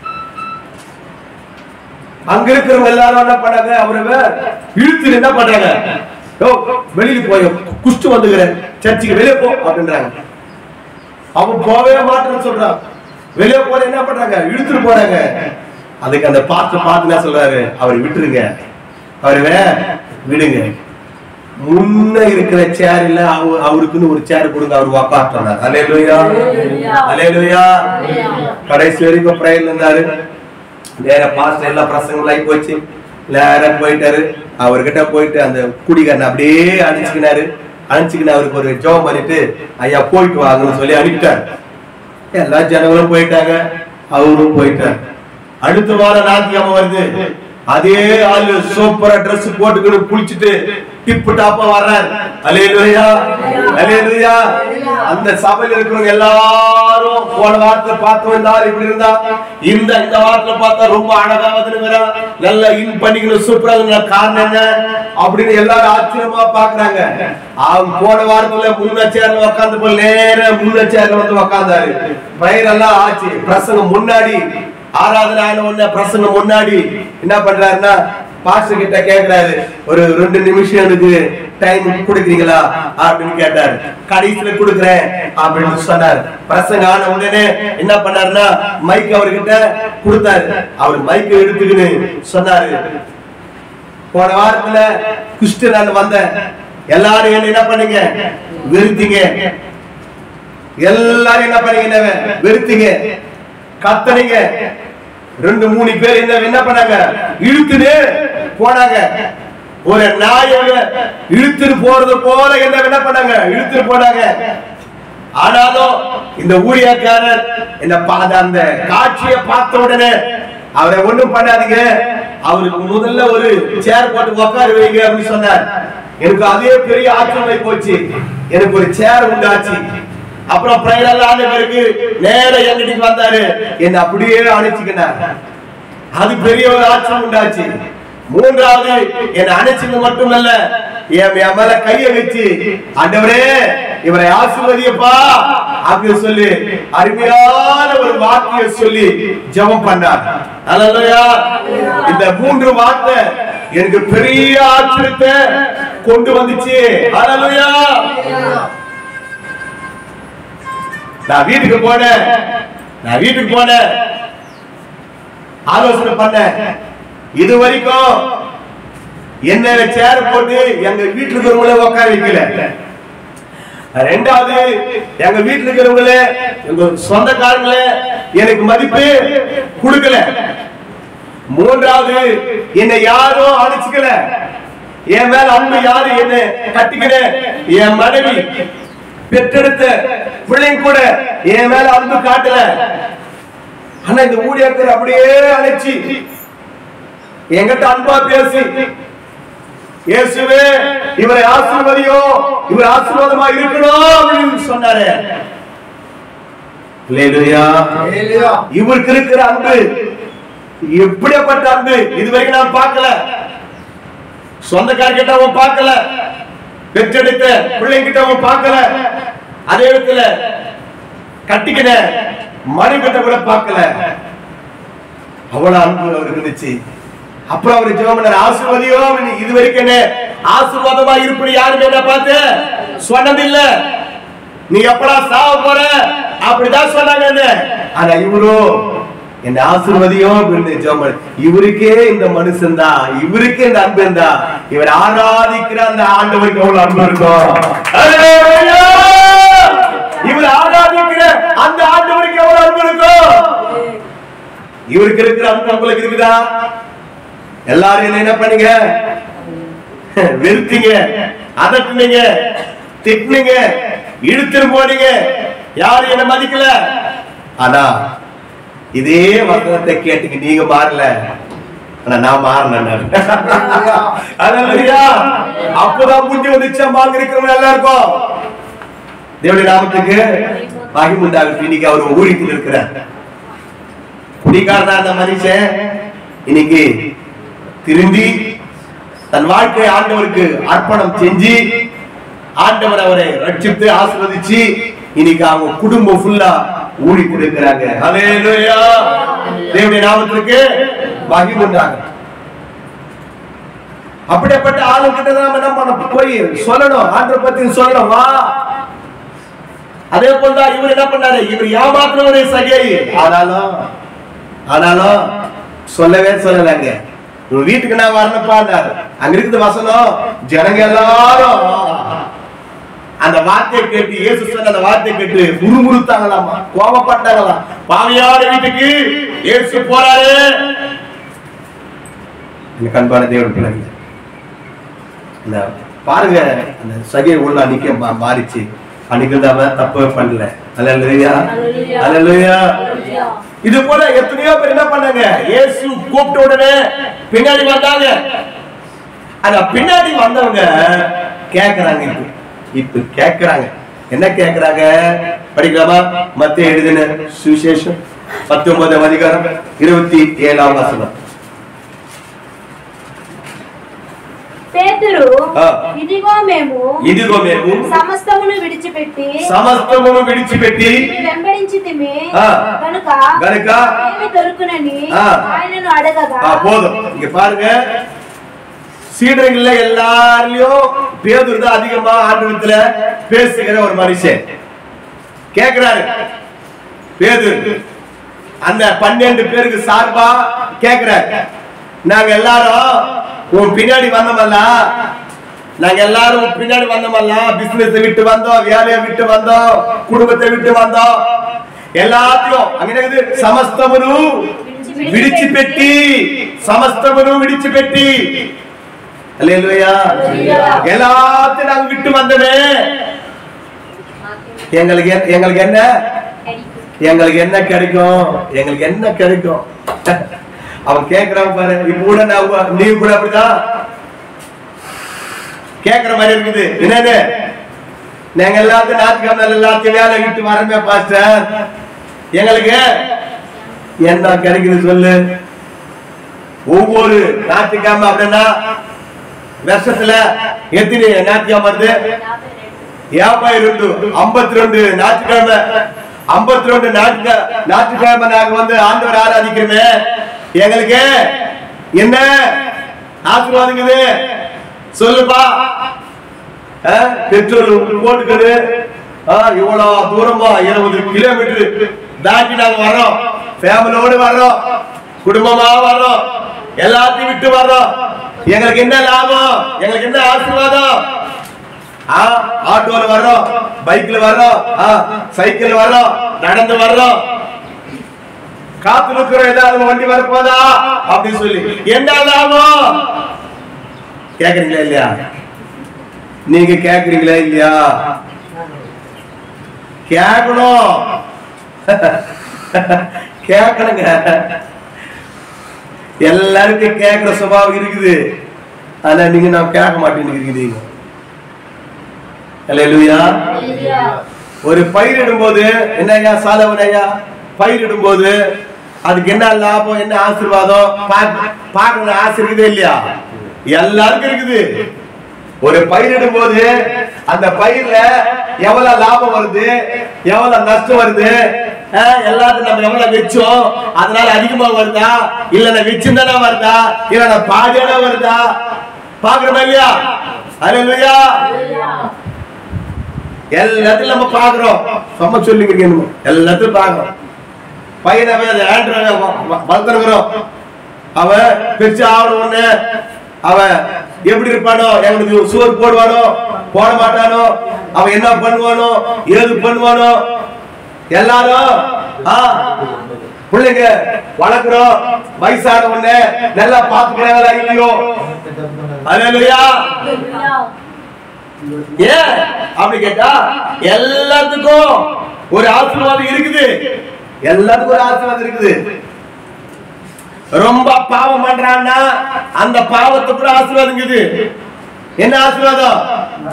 அங்க இருக்கிறவங்க எல்லாரும் என்ன பண்ணாங்க அவரை இழுத்து என்ன பண்றாங்க யோ வெளியில போய் குஷ்டு வந்துக்கிறேன் சர்ச்சுக்கு வெளியே போ அப்படின்றாங்க அவன் போகவே மாட்டேன்னு சொல்றான் வெளியே போன என்ன பண்றாங்க இழுத்துட்டு போறாங்க அதுக்கு அந்த பார்த்து பார்த்து என்ன சொல்றாரு அவர் விட்டுருங்க அவரு விடுங்க முன்ன இருக்கிற சேர் இல்ல அவ அவருக்குன்னு ஒரு சேர் கொடுங்க அவர் உக்காட்டுறாரு அலேலுயா அலேலுயா கடைசி வரைக்கும் பிரேயர்ல இருந்தாரு நேர பாஸ்டர் எல்லா பிரசங்கங்களும் ஆகி போச்சு நேரா போயிட்டாரு அவர்கிட்ட போயிட்டு அந்த குடிகாரன் அப்படியே அனுப்பிச்சுக்கினாரு அனுப்பிச்சுக்கின அவருக்கு ஒரு ஜோம் பண்ணிட்டு ஐயா போயிட்டு வாங்கன்னு சொல்லி அனுப்பிட்டாரு எல்லா ஜனங்களும் போயிட்டாங்க அவரும் போயிட்டார் அடுத்த வாரம் ஞாயிற்றுக்கிழமை வருது அதே ஆளு சூப்பரா Dress போட்டுக்கிட்டு குளிச்சுட்டு டிப்பு டாப்பா வர்றார் அலேலுயா அலேலுயா அந்த சபையில இருக்கிறவங்க எல்லாரும் போன வாரத்துல பார்த்து வந்தார் இப்படி இருந்தா இந்த இந்த வாரத்துல பார்த்தா ரொம்ப அழகா வந்துருக்கிறா நல்லா இன் பண்ணிக்கணும் சூப்பரா இருந்தா காரணம் என்ன அப்படின்னு எல்லாரும் ஆச்சரியமா பாக்குறாங்க அவன் போன வாரத்துல முன்ன சேர்ல உட்காந்து போய் நேர முன்ன சேர்ல வந்து உட்கார்ந்தாரு பயிரெல்லாம் ஆச்சு பிரசங்கம் முன்னாடி ஆராதனை ஆன உடனே பிரசங்கம் முன்னாடி என்ன பண்றாருன்னா பாஸ்டர் கிட்ட கேக்குறாரு ஒரு ரெண்டு நிமிஷம் எனக்கு டைம் கொடுக்குறீங்களா அப்படின்னு கேட்டாரு கடைசியில கொடுக்குறேன் அப்படின்னு சொன்னார் பிரசங்கம் ஆன உடனே என்ன பண்ணாருன்னா மைக் அவர்கிட்ட கொடுத்தாரு அவர் மைக் எடுத்துக்கின்னு சொன்னாரு போன வாரத்துல குஷ்டு நான் வந்தேன் எல்லாரும் என்ன என்ன பண்ணீங்க வெறுத்தீங்க எல்லாரும் என்ன பண்ணீங்க என்ன வெறுத்தீங்க கத்தனீங்க ரெண்டு மூணு பேர் என்ன என்ன பண்ணாங்க இழுத்துட்டு போனாங்க ஒரு நாயை இழுத்துட்டு போறது போல என்ன என்ன பண்ணாங்க இழுத்துட்டு போனாங்க ஆனாலும் இந்த ஊழியக்காரர் இந்த பா- அந்த காட்சியை பார்த்த உடனே அவரை ஒண்ணும் பண்ணாதீங்க அவருக்கு முதல்ல ஒரு சேர் போட்டு உட்கார வைங்க அப்படின்னு சொன்னார் எனக்கு அதே பெரிய ஆச்சரியம் போச்சு எனக்கு ஒரு சேர் உண்டாச்சு அப்புறம் பிரயர் எல்லாம் ஆன பிறகு நேர எங்கிட்ட வந்தாரு என்ன அப்படியே அணைச்சுக்கினார் அது பெரிய ஒரு ஆச்சரியம் உண்டாச்சு மூன்றாவது என்னை அணைச்சது மட்டுமல்ல என் என் மேல கைய வச்சு ஆண்டவரே இவரை ஆசீர்வதியப்பா அப்படின்னு சொல்லி அருமையான ஒரு வார்த்தையை சொல்லி ஜெபம் பண்ணார் அல்லேலூயா இந்த மூன்று வார்த்தை எனக்கு பெரிய ஆச்சரியத்தை கொண்டு வந்துச்சு அல்லேலூயா நான் வீட்டுக்கு போனேன் நான் வீட்டுக்கு போனேன் ஆலோசனை பண்ணேன் இது வரைக்கும் என்ன சேர் போட்டு எங்க வீட்டுல இருக்கிறவங்கள உட்கார வைக்கல ரெண்டாவது எங்க வீட்டுல இருக்கிறவங்கள எங்க சொந்தக்காரங்களே எனக்கு மதிப்பு கொடுக்கல மூன்றாவது என்னை யாரும் அணைச்சுக்கல என் மேல அன்பு யாரு என்ன கட்டிக்கிற என் மனைவி பெற்றெடுத்த பிள்ளைங்க கூட என் மேல அன்பு காட்டல ஆனா இந்த ஊழியர்கள் அப்படியே அழைச்சி என்கிட்ட அன்பா பேசி இயேசுவே இவரை ஆசீர்வதியோ இவர் ஆசீர்வாதமா இருக்கணும் அப்படின்னு சொன்னாரு அல்லேலூயா. இவருக்கு இருக்கிற அன்பு எப்படிப்பட்ட அன்பு இதுவரைக்கும் நான் பார்க்கல சொந்தக்கார கிட்ட அவன் பார்க்கல பெற்றெடுத்த பிள்ளைங்கிட்ட அவன் பார்க்கல அதே இடத்துல கட்டிக்கின மனைவி கிட்ட கூட பார்க்கல அவ்வளவு அன்பு அவருக்கு இருந்துச்சு அப்புறம் அவர் ஜெபம் பண்ணார் ஆசீர்வாதியோ அப்படின்னு இது வரைக்கும் என்ன ஆசீர்வாதமா இருப்படி யாருமே என்ன பார்த்து சொன்னதில்ல நீ எப்படா சாவ போற அப்படிதான் சொன்னாங்க என்ன. ஆனா இவரோ என்ன ஆசீர்வதியோ அப்படின்னு ஜெபம் பண்ண இவருக்கே இந்த மனுஷன் தான் இவருக்கே இந்த அன்பு இருந்தா இவர் ஆராதிக்கிற அந்த ஆண்டவருக்கு எவ்வளவு அன்பு இருக்கும் ஹalleluya! இவர் ஆராதிக்கிற அந்த ஆண்டவருக்கு எவ்வளவு அன்பு இருக்கும் இவருக்கு இருக்கிற அன்பு உங்களுக்கு இருக்குதா எல்லாரும் என்ன என்ன பண்ணீங்க வெறுத்தீங்க அதட்டுனீங்க திட்டுனீங்க இழுத்துட்டு போனீங்க யாரும் என்ன மதிக்கல ஆனா இதே வசனத்தை கேட்டுங்க நீங்க மாறல ஆனா நான் மாறினேன் அப்பதான் புத்தி வந்துச்சா வாங்க இருக்கிறவங்க எல்லாருக்கும் தேவனுடைய நாமத்துக்கு மகிமுண்டாகட்டும் இன்னைக்கு அவர் ஊழியத்தில் இருக்கிறார் குடிகாரனா அந்த மனுஷன் இன்னைக்கு திருந்தி தன் வாழ்க்கையை ஆண்டவருக்கு அர்ப்பணம் செஞ்சு ஆண்டவர் அவரை ரட்சித்து ஆசீர்வதிச்சு இன்னைக்கு அவங்க குடும்பம் ஃபுல்லா ஊழி கொடுக்கிறாங்க ஹalleluya தேவனுடைய நாமத்திற்கு மகிமை உண்டாகட்டும் அப்படிப்பட்ட ஆளுங்கிட்ட நாம என்ன பண்ண போய் சொல்லணும் ஆண்டவர் பத்தி சொல்லணும் வா அதே போல தான் இவர் என்ன பண்ணாரு இவர் ஏமாத்துறவரே சகை ஆனாலும் ஆனாலும் சொல்லவே சொல்லலைங்க உங்க வீட்டுக்கு நான் வரணும்ப்பாண்டாரு அங்க இருக்குது வசனம் ஜனங்க எல்லாரும் அந்த வார்த்தையை கேட்டு இயேசு சொன்ன அந்த வார்த்தையை கேட்டு முறுமுறுத்தாங்களாமா கோபப்பட்டாங்களாம் பாவியார் வீட்டுக்கு இயேசு போறாரு இந்த கண்பான தேவன் பிள்ளைங்க இந்த பாருங்க அந்த சகை உள்ள அன்னைக்கு மா- மாறிச்சு அன்னைக்கு வந்து அவன் தப்பு பண்ணல அல்லையா Hallelujah. அல்லையா Hallelujah. இது போல எத்தனையோ பேர் என்ன பண்ணாங்க இயேசு கூப்பிட்ட உடனே பின்னாடி வந்தாங்க அந்த பின்னாடி வந்தவங்க கேக்குறாங்க இப்ப இப்ப கேக்குறாங்க என்ன கேக்குறாங்க படிக்கலாமா மத்திய எழுதின சுவிசேஷம் பத்தொன்பதாம் அதிகாரம் இருபத்தி ஏழாம் வசனம் పేతురు ఆ. ఇదిగో మేము ఇదిగో మేము సమస్తమును విడిచిపెట్టి సమస్తమును విడిచిపెట్టి నిన్ను వెంబడించితిమి ఆ. కనుక గనుక ఏమి దొరుకునని ఆ. ఆయనను అడగగా ஆ, போதும் இங்க பாருங்க சீடர்கள்ல எல்லாரையும் பேதுரு தான் அதிகமா ஆண்டவத்துல பேசுகிற ஒரு மனுஷன் கேக்குறாரு பேதுரு அந்த பன்னெண்டு பேருக்கு சார்பா கேக்குறாரு நாங்க எல்லாரும் உன் பின்னாடி வந்தோமல்ல நாங்க எல்லாரும் உன் பின்னாடி வந்தோமல்ல பிசினஸ் விட்டு வந்தோம் வேலையை விட்டு வந்தோம் குடும்பத்தை விட்டு வந்தோம் எல்லாத்தையும் அங்க என்னது சமஸ்தமுனு విడిచిపెట్టి సమస్తమును విడిచిపెట్టి அல்லேலூயா எல்லாத்தையும் நாங்க விட்டு வந்தோமே எங்களுக்கு என்ன- எங்களுக்கு என்ன எங்களுக்கு என்ன கிடைக்கும் எங்களுக்கு என்ன கிடைக்கும் அவன் கேக்குறான் பாரு இப்ப கூட நான் உங்க- நீ கூட அப்படிதான் கேக்குற மாதிரி இருக்குது என்னது நாங்க எல்லாத்தையும் ஞாயிற்றுக்கிழமை எல்லாத்தையும் வேலை விட்டு வரமே பாஸ்டர் எங்களுக்கு என்ன கிடைக்குது சொல்லு ஒவ்வொரு ஞாயிற்றுக்கிழமை அப்படின்னா வருஷத்துல எத்தனை ஞாயிற்றுக்கிழமை வருது యాభై రెండు ஐம்பத்தி ரெண்டு ஞாயிற்றுக்கிழமை ஐம்பத்தி ரெண்டு ஞாயிற்று ஞாயிற்றுக்கிழமை நாங்க வந்து ஆண்டவர் ஆராதிக்கிறோமே எங்களுக்கு என்ன ஆசீர்வாதங்குது சொல்லுப்பா ஆ, பெட்ரோல் போட்டுக்குது ஆ, இவ்வளவு தூரமா இருபது கிலோமீட்டர் தாண்டி நாங்க வர்றோம் ஃபேமிலியோடு வர்றோம் குடும்பமா வர்றோம் எல்லாத்தையும் விட்டு வர்றோம் எங்களுக்கு என்ன லாபம் எங்களுக்கு என்ன ஆசீர்வாதம் ஆ, ஆட்டோல வர்றோம் பைக்ல வர்றோம் ஆ, சைக்கிள் வர்றோம் நடந்து வர்றோம் காத்து நிற்கிற ஏதாவது வண்டி வரப்போதா அப்படின்னு சொல்லி என்ன லாபம் கேக்குறீங்களா இல்லையா நீங்க கேக்குறீங்களா இல்லையா கேட்கணும் கேட்கணுங்க எல்லாருக்கும் கேட்கிற சுபாவம் இருக்குது ஆனா நீங்க நான் கேட்க மாட்டேங்கிறீங்க அல்லேலூயா ஒரு பயிரிடும் போது என்ன ஐயா சாலவன் ஐயா பயிரிடும் போது அதுக்கு என்ன லாபம் என்ன ஆசீர்வாதம் பாக்க- பார்க்கணும் ஆசை இருக்குதே இல்லையா எல்லாருக்கும் இருக்குது ஒரு பயிரிடும் போது அந்த பயிர்ல எவ்வளவு லாபம் வருது எவ்வளவு நஷ்டம் வருது அஹ், எல்லாத்தையும் நம்ம எவ்வளவு வச்சோம் அதனால அதிகமா வருதா இல்ல நான் வச்சிருந்தானா வருதா இல்ல நான் பாதியானா வருதா பாக்குறோமா இல்லையா அல்லேலூயா எல்லாத்தையும் நம்ம பாக்குறோம் சும்மா சொல்லிக்கிறீங்க என்னமோ. எல்லாத்தையும் பாக்குறோம் பையனவே அது ஆண்ட்ராய்டு வளர்த்துருக்கிறோம் அவன் பெருசு ஆகணும் ஒண்ணு அவன் எப்படி இருப்பானோ எங்களுக்கு சோறு போடுவானோ போட மாட்டானோ அவன் என்ன பண்ணுவானோ ஏது பண்ணுவானோ எல்லாரும் ஆ, பிள்ளைங்க வளர்க்குறோம் வயசான உடனே நல்லா பாத்துக்கிறாங்களா இல்லையோ அல்லேலூயா ஏன் அப்படி கேட்டா எல்லாத்துக்கும் ஒரு ஆசீர்வாதம் இருக்குது எல்லாத்துக்கும் ஒரு ஆசீர்வாதம் இருக்குது ரொம்ப பாவம் பண்றான்னா அந்த பாவத்தை கூட ஆசீர்வாதம் இருக்குது என்ன ஆசீர்வாதம்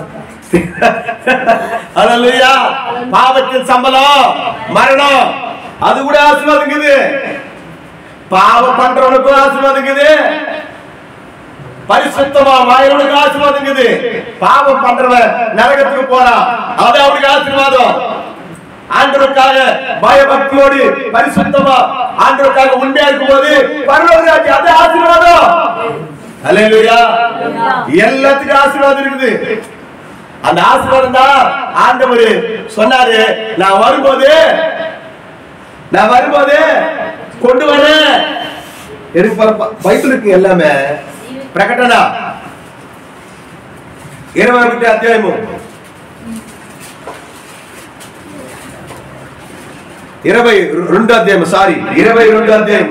அல்லேலூயா பாவத்தின் சம்பளம் மரணம் அது கூட ஆசீர்வாதம் இருக்குது பாவம் பண்றவனுக்கும் ஆசீர்வாதம் இருக்குது பரிசுத்தமா வாயிலுக்கு ஆசீர்வாதம் இருக்குது பாவம் பண்றவன் நரகத்துக்கு போறான் அது அவனுக்கு ஆசீர்வாதம் ஆண்டவருக்காக பயபக்தியோடு பரிசுத்தமா ஆண்டவருக்காக உண்மையா இருக்கும்போது பரலோகராஜ் அது ஆசீர்வாதம் அல்லேலூயா எல்லாத்துக்கும் ஆசீர்வாதம் இருக்குது அந்த ஆசீர்வாதம் தான் ஆண்டவர் சொன்னாரு நான் வரும்போது நான் வரும்போது கொண்டு வரேன் எனக்கு ப- பைபிள் இருக்கு எல்லாமே பிரகடனா ఇరవై ఒకటి అధ్యాయము ఇరవై రెండు అధ్యాయం సారీ ఇరవై రెండు అధ్యాయం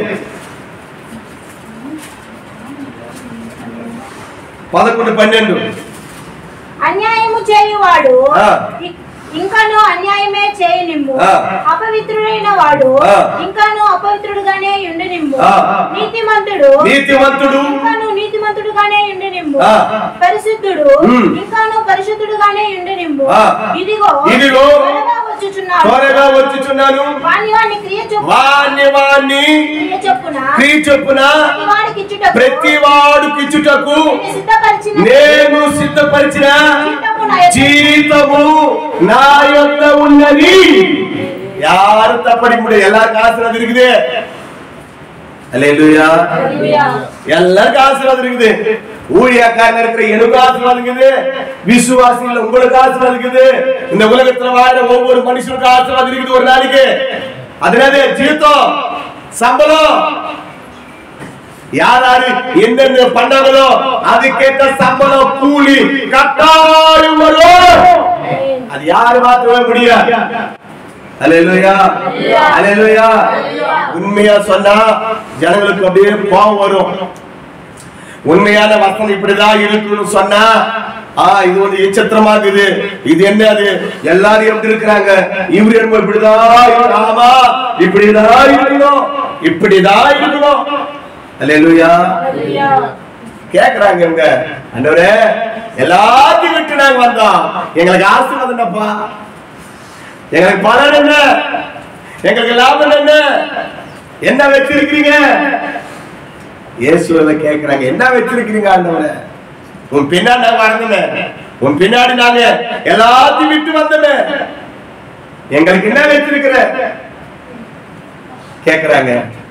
పదకొండు పన్నెండు అన్యాయము చేయువాడు ఆ. ఇ- ఇంకాను అన్యాయమే చేయనిమ్ము ఆ. అపవిత్రుడైన వాడు ఆ. ఇంకాను అపవిత్రుడుగానే ఉండనిమ్ము ఆ. నీతిమంతుడు నీతిమంతుడు ఇంకాను నీతిమంతుడుగానే ఉండనిమ్ము ఆ. పరిశుద్ధుడు ఉమ్. ఇంకాను పరిశుద్ధుడుగానే ఉండనిమ్ము ఆ. ఇదిగో ఇదిగో త్వరగా వచ్చుచున్నాడు త్వరగా వచ్చుచున్నాను వాని వాని క్రియ చొప్పున వాణ్ణి వాణ్ణి క్రియ చొప్పున క్రీ చొప్పున ప్రతి వాడికి ఇచ్చుటకు ప్రతి వాడుకిచ్చుటకు నేను సిద్ధపరిచిన నేను సిద్ధపరిచిన జీతము నా యొక్క ఉన్నది யாரு தப்படி முடியும் எல்லாருக்கும் ஆசீர்வாதம் இருக்குது அல்லேலூயா எல்லாருக்கும் ஆசீர்வாதம் இருக்குது ஊழியக்காரங்க இருக்கிற எனக்கு ஆசீர்வாதம் இருக்குது விசுவாசிகள் உங்களுக்கு ஆசீர்வாதம் இருக்குது இந்த உலகத்துல வாழ ஒவ்வொரு மனுஷனுக்கும் ஆசீர்வாதம் இருக்குது ஒரு நாளைக்கு அதனால ஜீத்தம் சம்பளம் யார் யாரு என்னென்ன பண்ணாங்களோ அதுக்கேற்ற சம்பளம் கூலி கட்டாயம் வரும் அது யாரு மாத்தவே முடியாது அல்லேலூயா அல்லேலூயா உண்மையா சொன்னா ஜனங்களுக்கு அப்படியே கோபம் வரும் உண்மையான வசனம் இப்படிதான் இருக்குன்னு சொன்னா ஆ இது வந்து எச்சத்திரமா இருக்குது இது என்ன அது எல்லாரும் எப்படி இருக்கிறாங்க இவரு என்னமோ இப்படிதான் இருக்கு. ஆமா இப்படிதான் இருக்கணும் இப்படிதான் இருக்கணும் அல்லேலூயா கேக்குறாங்க இவங்க அண்டவரே எல்லாத்தையும் விட்டு நாங்க வந்தோம் எங்களுக்கு ஆசீர்வாதம் என்னப்பா எங்களுக்கு பலன் என்ன எங்களுக்கு லாபம் என்ன என்ன வச்சிருக்கிறீங்க இயேசுவை கேக்குறாங்க என்ன வச்சிருக்கிறீங்க ஆண்டவரே உன் பின்னாடி நாங்க வரணுமே உன் பின்னாடி நாங்க எல்லாத்தையும் விட்டு வந்தோமே எங்களுக்கு என்ன வச்சிருக்கிற கேக்குறாங்க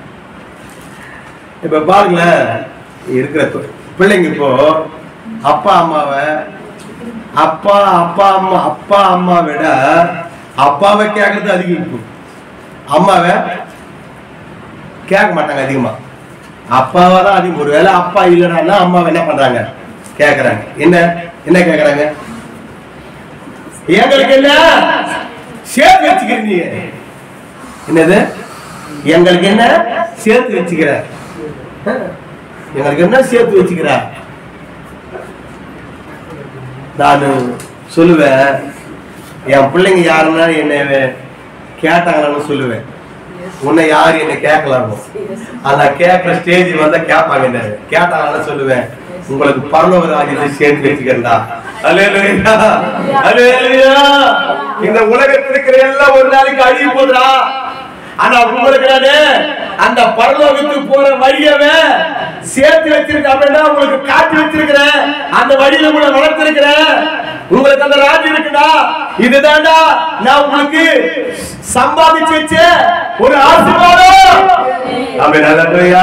இப்ப பாருங்களேன் இருக்கிற பி- பிள்ளைங்க இப்போ அப்பா அம்மாவை அப்பா அப்பா அம்மா அப்பா அம்மா விட அப்பாவை கேட்கறது அதிகம் இருக்கும் அம்மாவை கேட்க மாட்டாங்க அதிகமா அப்பாவை தான் அதிகம் ஒருவேளை அப்பா இல்லைன்னா அம்மாவை என்ன பண்றாங்க கேக்குறாங்க என்ன என்ன கேக்குறாங்க எங்களுக்கு என்ன சேர்த்து வச்சுக்கிறீங்க என்னது எங்களுக்கு என்ன சேர்த்து வச்சுக்கிற எங்களுக்கு என்ன சேர்த்து வச்சுக்கிற நான் சொல்லுவேன் என் பிள்ளைங்க யாருன்னா என்னை கேட்டாங்கன்னு சொல்லுவேன் உன்னை யாரு என்ன கேட்கலாமோ அந்த கேட்கிற ஸ்டேஜ் வந்தா கேட்பாங்க என்ன கேட்டாங்கன்னு சொல்லுவேன் உங்களுக்கு பரலோக ராஜ்யத்தை சேர்த்து வச்சுக்கிறா அல்லேலூயா அல்லேலூயா இந்த உலகத்தில் இருக்கிற எல்லாம் ஒரு நாளைக்கு அழிய போதுடா ஆனா உங்களுக்கு நானு அந்த பரலோகத்துக்கு போற வழியவே சேர்த்து வச்சிருக்க அப்படின்னா உங்களுக்கு காட்டி வச்சிருக்கிறேன் அந்த வழியில உங்களை வளர்த்திருக்கிறேன் உங்களுக்கு அந்த ராஜ்யம் இருக்குடா இதுதான்டா நான் உங்களுக்கு சம்பாதிச்சு வச்ச ஒரு ஆசீர்வாதம் ஆமென் அல்லேலூயா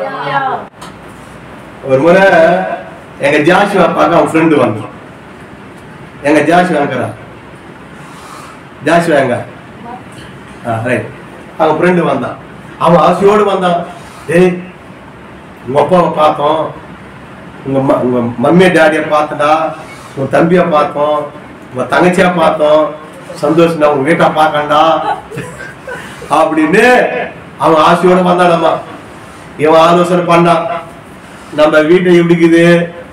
ஒரு முறை எங்க ஜாஷுவா பார்க்க அவன் ஃப்ரெண்டு வந்தான் எங்க ஜாஷுவா இருக்கிறான் ஜாஷுவா எங்க ரைட் அவன் ஃப்ரெண்டு வந்தான் அவன் ஆசையோடு வந்தான் ஏய் உங்க அப்பாவை பார்த்தோம் உங்க ம- உங்க மம்மி டாடியை பார்த்தடா உங்க தம்பியை பார்த்தோம் உங்க தங்கச்சியா பார்த்தோம் சந்தோஷம் உங்க வீட்டை பார்க்கண்டா அப்படின்னு அவன் ஆசையோட வந்தானம்மா இவன் ஆலோசனை பண்ணான் நம்ம வீட்டை எப்படிக்குது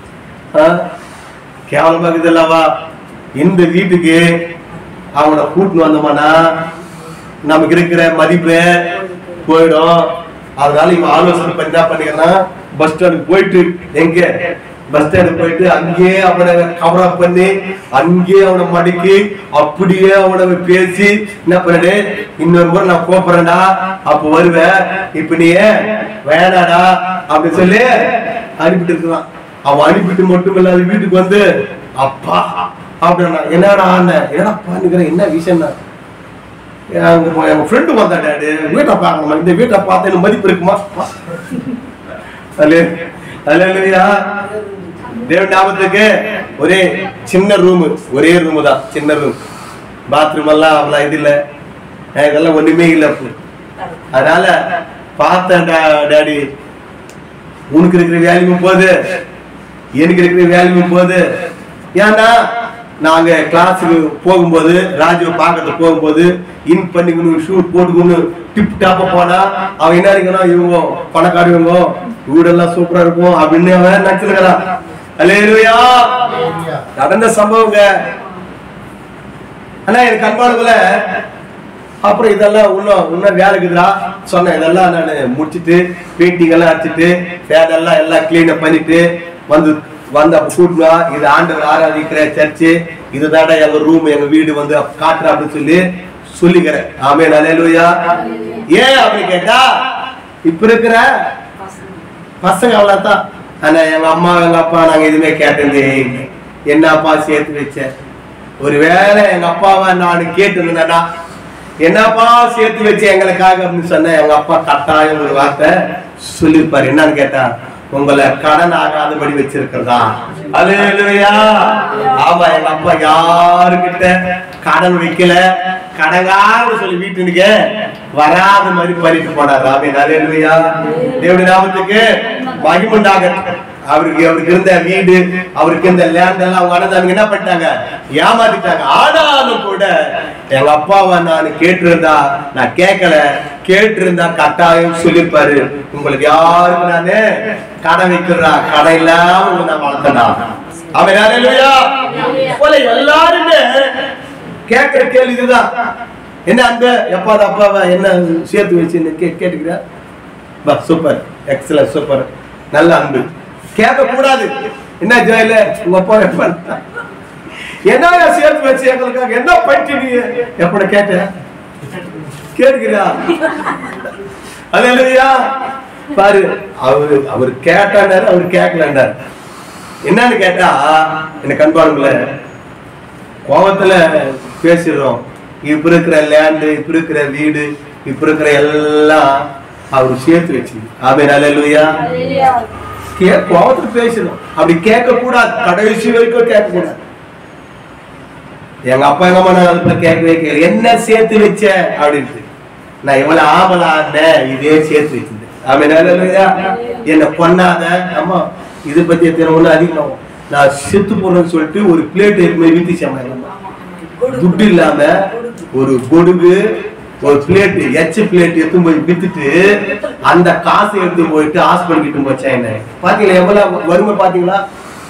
கேவலமா இருக்குது அல்லவா இந்த வீட்டுக்கு அவனை கூட்டின்னு வந்தோம்னா நமக்கு இருக்கிற மதிப்பு போயிடும் அதனால இவன் ஆலோசனை பண்ணி என்ன பண்ணிக்கிறான் பஸ் ஸ்டாண்டுக்கு போயிட்டு எங்க பஸ் ஸ்டாண்டுக்கு போயிட்டு அங்கேயே அவனை கவர் அப் பண்ணி அங்கேயே அவனை மடக்கி அப்படியே அவனை பேசி என்ன பண்ணிடு இன்னொரு முறை நான் கூப்பிடுறேன்டா அப்ப வருவேன் இப்ப நீ வேணாடா அப்படின்னு சொல்லி அனுப்பிட்டு இருக்கலாம் அவன் அனுப்பிட்டு மட்டும் இல்லாத வீட்டுக்கு வந்து அப்பா அப்படின்னா என்னடா அண்ணன் என்னடா பாருங்கிற என்ன விஷயம்னா எங்க எங்க ஃப்ரெண்டு வந்தா டாடி வீட்டை பார்க்கணுமா இந்த வீட்டை பார்த்து எனக்கு மதிப்பு இருக்குமா அல்லே அல்லேலூயா தேவன் நாமத்துக்கு ஒரே சின்ன ரூம் ஒரே ரூம் தான் சின்ன ரூம் பாத்ரூம் எல்லாம் அவ்வளவு இது இல்ல அஹ் இதெல்லாம் ஒண்ணுமே இல்ல அப்போ அதனால பார்த்தேன் டா- டாடி உனக்கு இருக்கிற வேல்யூவும் போகுது எனக்கு இருக்கிற வேல்யூவும் போகுது ஏன்னா நாங்க கிளாஸுக்கு போகும்போது ராஜுவை பார்க்கறதுக்கு போகும்போது இன் பண்ணிக்கணும் ஷூட் போட்டுக்கணும் டிப் டாப்பா போனா அவன் என்ன இருக்கணும் இவங்க பணக்காரவங்க வீடெல்லாம் சூப்பரா இருக்கும் அப்படின்னு அவன் நினைச்சிருக்கிறான் அல்லேலூயா நடந்த சம்பவங்க ஆனா எனக்கு அன்பானதுல அப்புறம் இதெல்லாம் இன்னும் இன்னும் வேலை இருக்குதுடா சொன்னேன் இதெல்லாம் நான் முடிச்சிட்டு பெயிண்டிங் எல்லாம் அடிச்சிட்டு ஃபேன் எல்லாம் எல்லாம் கிளீன் பண்ணிட்டு வந்து வந்து அப்ப கூட்டுவா இது ஆண்டவர் ஆராதிக்கிற சர்ச்சு இதுதாடா எங்க ரூம் எங்க வீடு வந்து காட்டுற அப்படின்னு சொல்லி சொல்லிக்கிறேன் ஆமே நல்லேலூயா ஏன் அப்படி கேட்டா இப்ப இருக்கிற பசங்க அவ்வளவுதான் ஆனா எங்க அம்மா எங்க அப்பா நாங்க எதுவுமே கேட்டதே இல்லை என்னப்பா சேர்த்து வச்ச ஒருவேளை எங்க அப்பாவை நான் கேட்டிருந்தேன்னா என்னப்பா சேர்த்து வச்சு எங்களுக்காக அப்படின்னு சொன்ன எங்க அப்பா கட்டாயம் ஒரு வார்த்தை சொல்லியிருப்பாரு என்னன்னு கேட்டா உங்களை கடன் ஆகாதபடி வச்சிருக்கிறதா அல்லேலூயா ஆமா எங்க அப்பா யாருக்கிட்ட கடன் வைக்கல கடங்காக சொல்லி வீட்டுனுக்க வராத மாதிரி பண்ணிட்டு போனார் ஆமே அல்லேலூயா தேவனுடைய நாமத்துக்கு மகிமுண்டாக அவருக்கு அவருக்கு இருந்த வீடு அவருக்கு இருந்த லேண்ட் எல்லாம் அவங்க அண்ணன் என்ன பண்ணிட்டாங்க ஏமாத்திட்டாங்க ஆனாலும் கூட எங்க அப்பாவை நான் கேட்டிருந்தா நான் கேட்கல கேட்டிருந்தா கட்டாயம் சொல்லிருப்பாரு உங்களுக்கு யாருக்கு நானு கடன் வைக்கிறா கடன் இல்லாம உங்களை நான் வளர்த்தனா அவன் அல்லேலூயா போல எல்லாருமே கேட்கிற கேள்வி இதுதான் என்ன அந்த எப்பாவது அப்பாவை என்ன சேர்த்து வச்சு கே கேட்டுக்கிறா பா சூப்பர் எக்ஸலன்ட் சூப்பர் நல்ல அன்பு கேட்க கூடாது என்ன ஜெயில உங்க அப்பா எப்ப என்ன சேர்த்து வச்சு எங்களுக்காக என்ன பண்ணிட்டு நீ எப்படி கேட்ட கேட்கிறா அல்லேலூயா பாரு அவரு அவர் கேட்டாரு அவர் கேட்கலன்றார் என்னன்னு கேட்டா எனக்கு அன்பானுங்கள கோபத்துல பேசிடுறோம் இப்ப இருக்கிற லேண்டு இப்ப இருக்கிற வீடு இப்ப இருக்கிற எல்லாம் அவர் சேர்த்து வச்சு ஆமே நல்ல கே கோபத்துல பேசணும் அப்படி கேட்க கூடாது கடைசி வரைக்கும் கேட்க கூடாது எங்க அப்பா எங்க அம்மா நான் அதுக்குள்ள கேட்கவே கேட்கல என்ன சேர்த்து வச்ச அப்படின்ட்டு நான் எவ்வளவு ஆவலா இருந்தேன் இதே சேர்த்து வச்சிருந்தேன் ஆமே நல்ல என்ன பொண்ணாத அம்மா இது பத்தி எத்தனை ஒண்ணு அதிகம் நான் செத்து போறேன்னு சொல்லிட்டு ஒரு பிளேட் எடுத்து வீட்டுச்சேன் எங்க அம்மா துட்டு இல்லாம ஒரு கொடுகு ஒரு பிளேட் எச் பிளேட் எடுத்து போய் வித்துட்டு அந்த காசை எடுத்து போயிட்டு ஹாஸ்பிட்டல் கிட்ட போச்சா என்ன பாத்தீங்களா எவ்வளவு வறுமை பாத்தீங்களா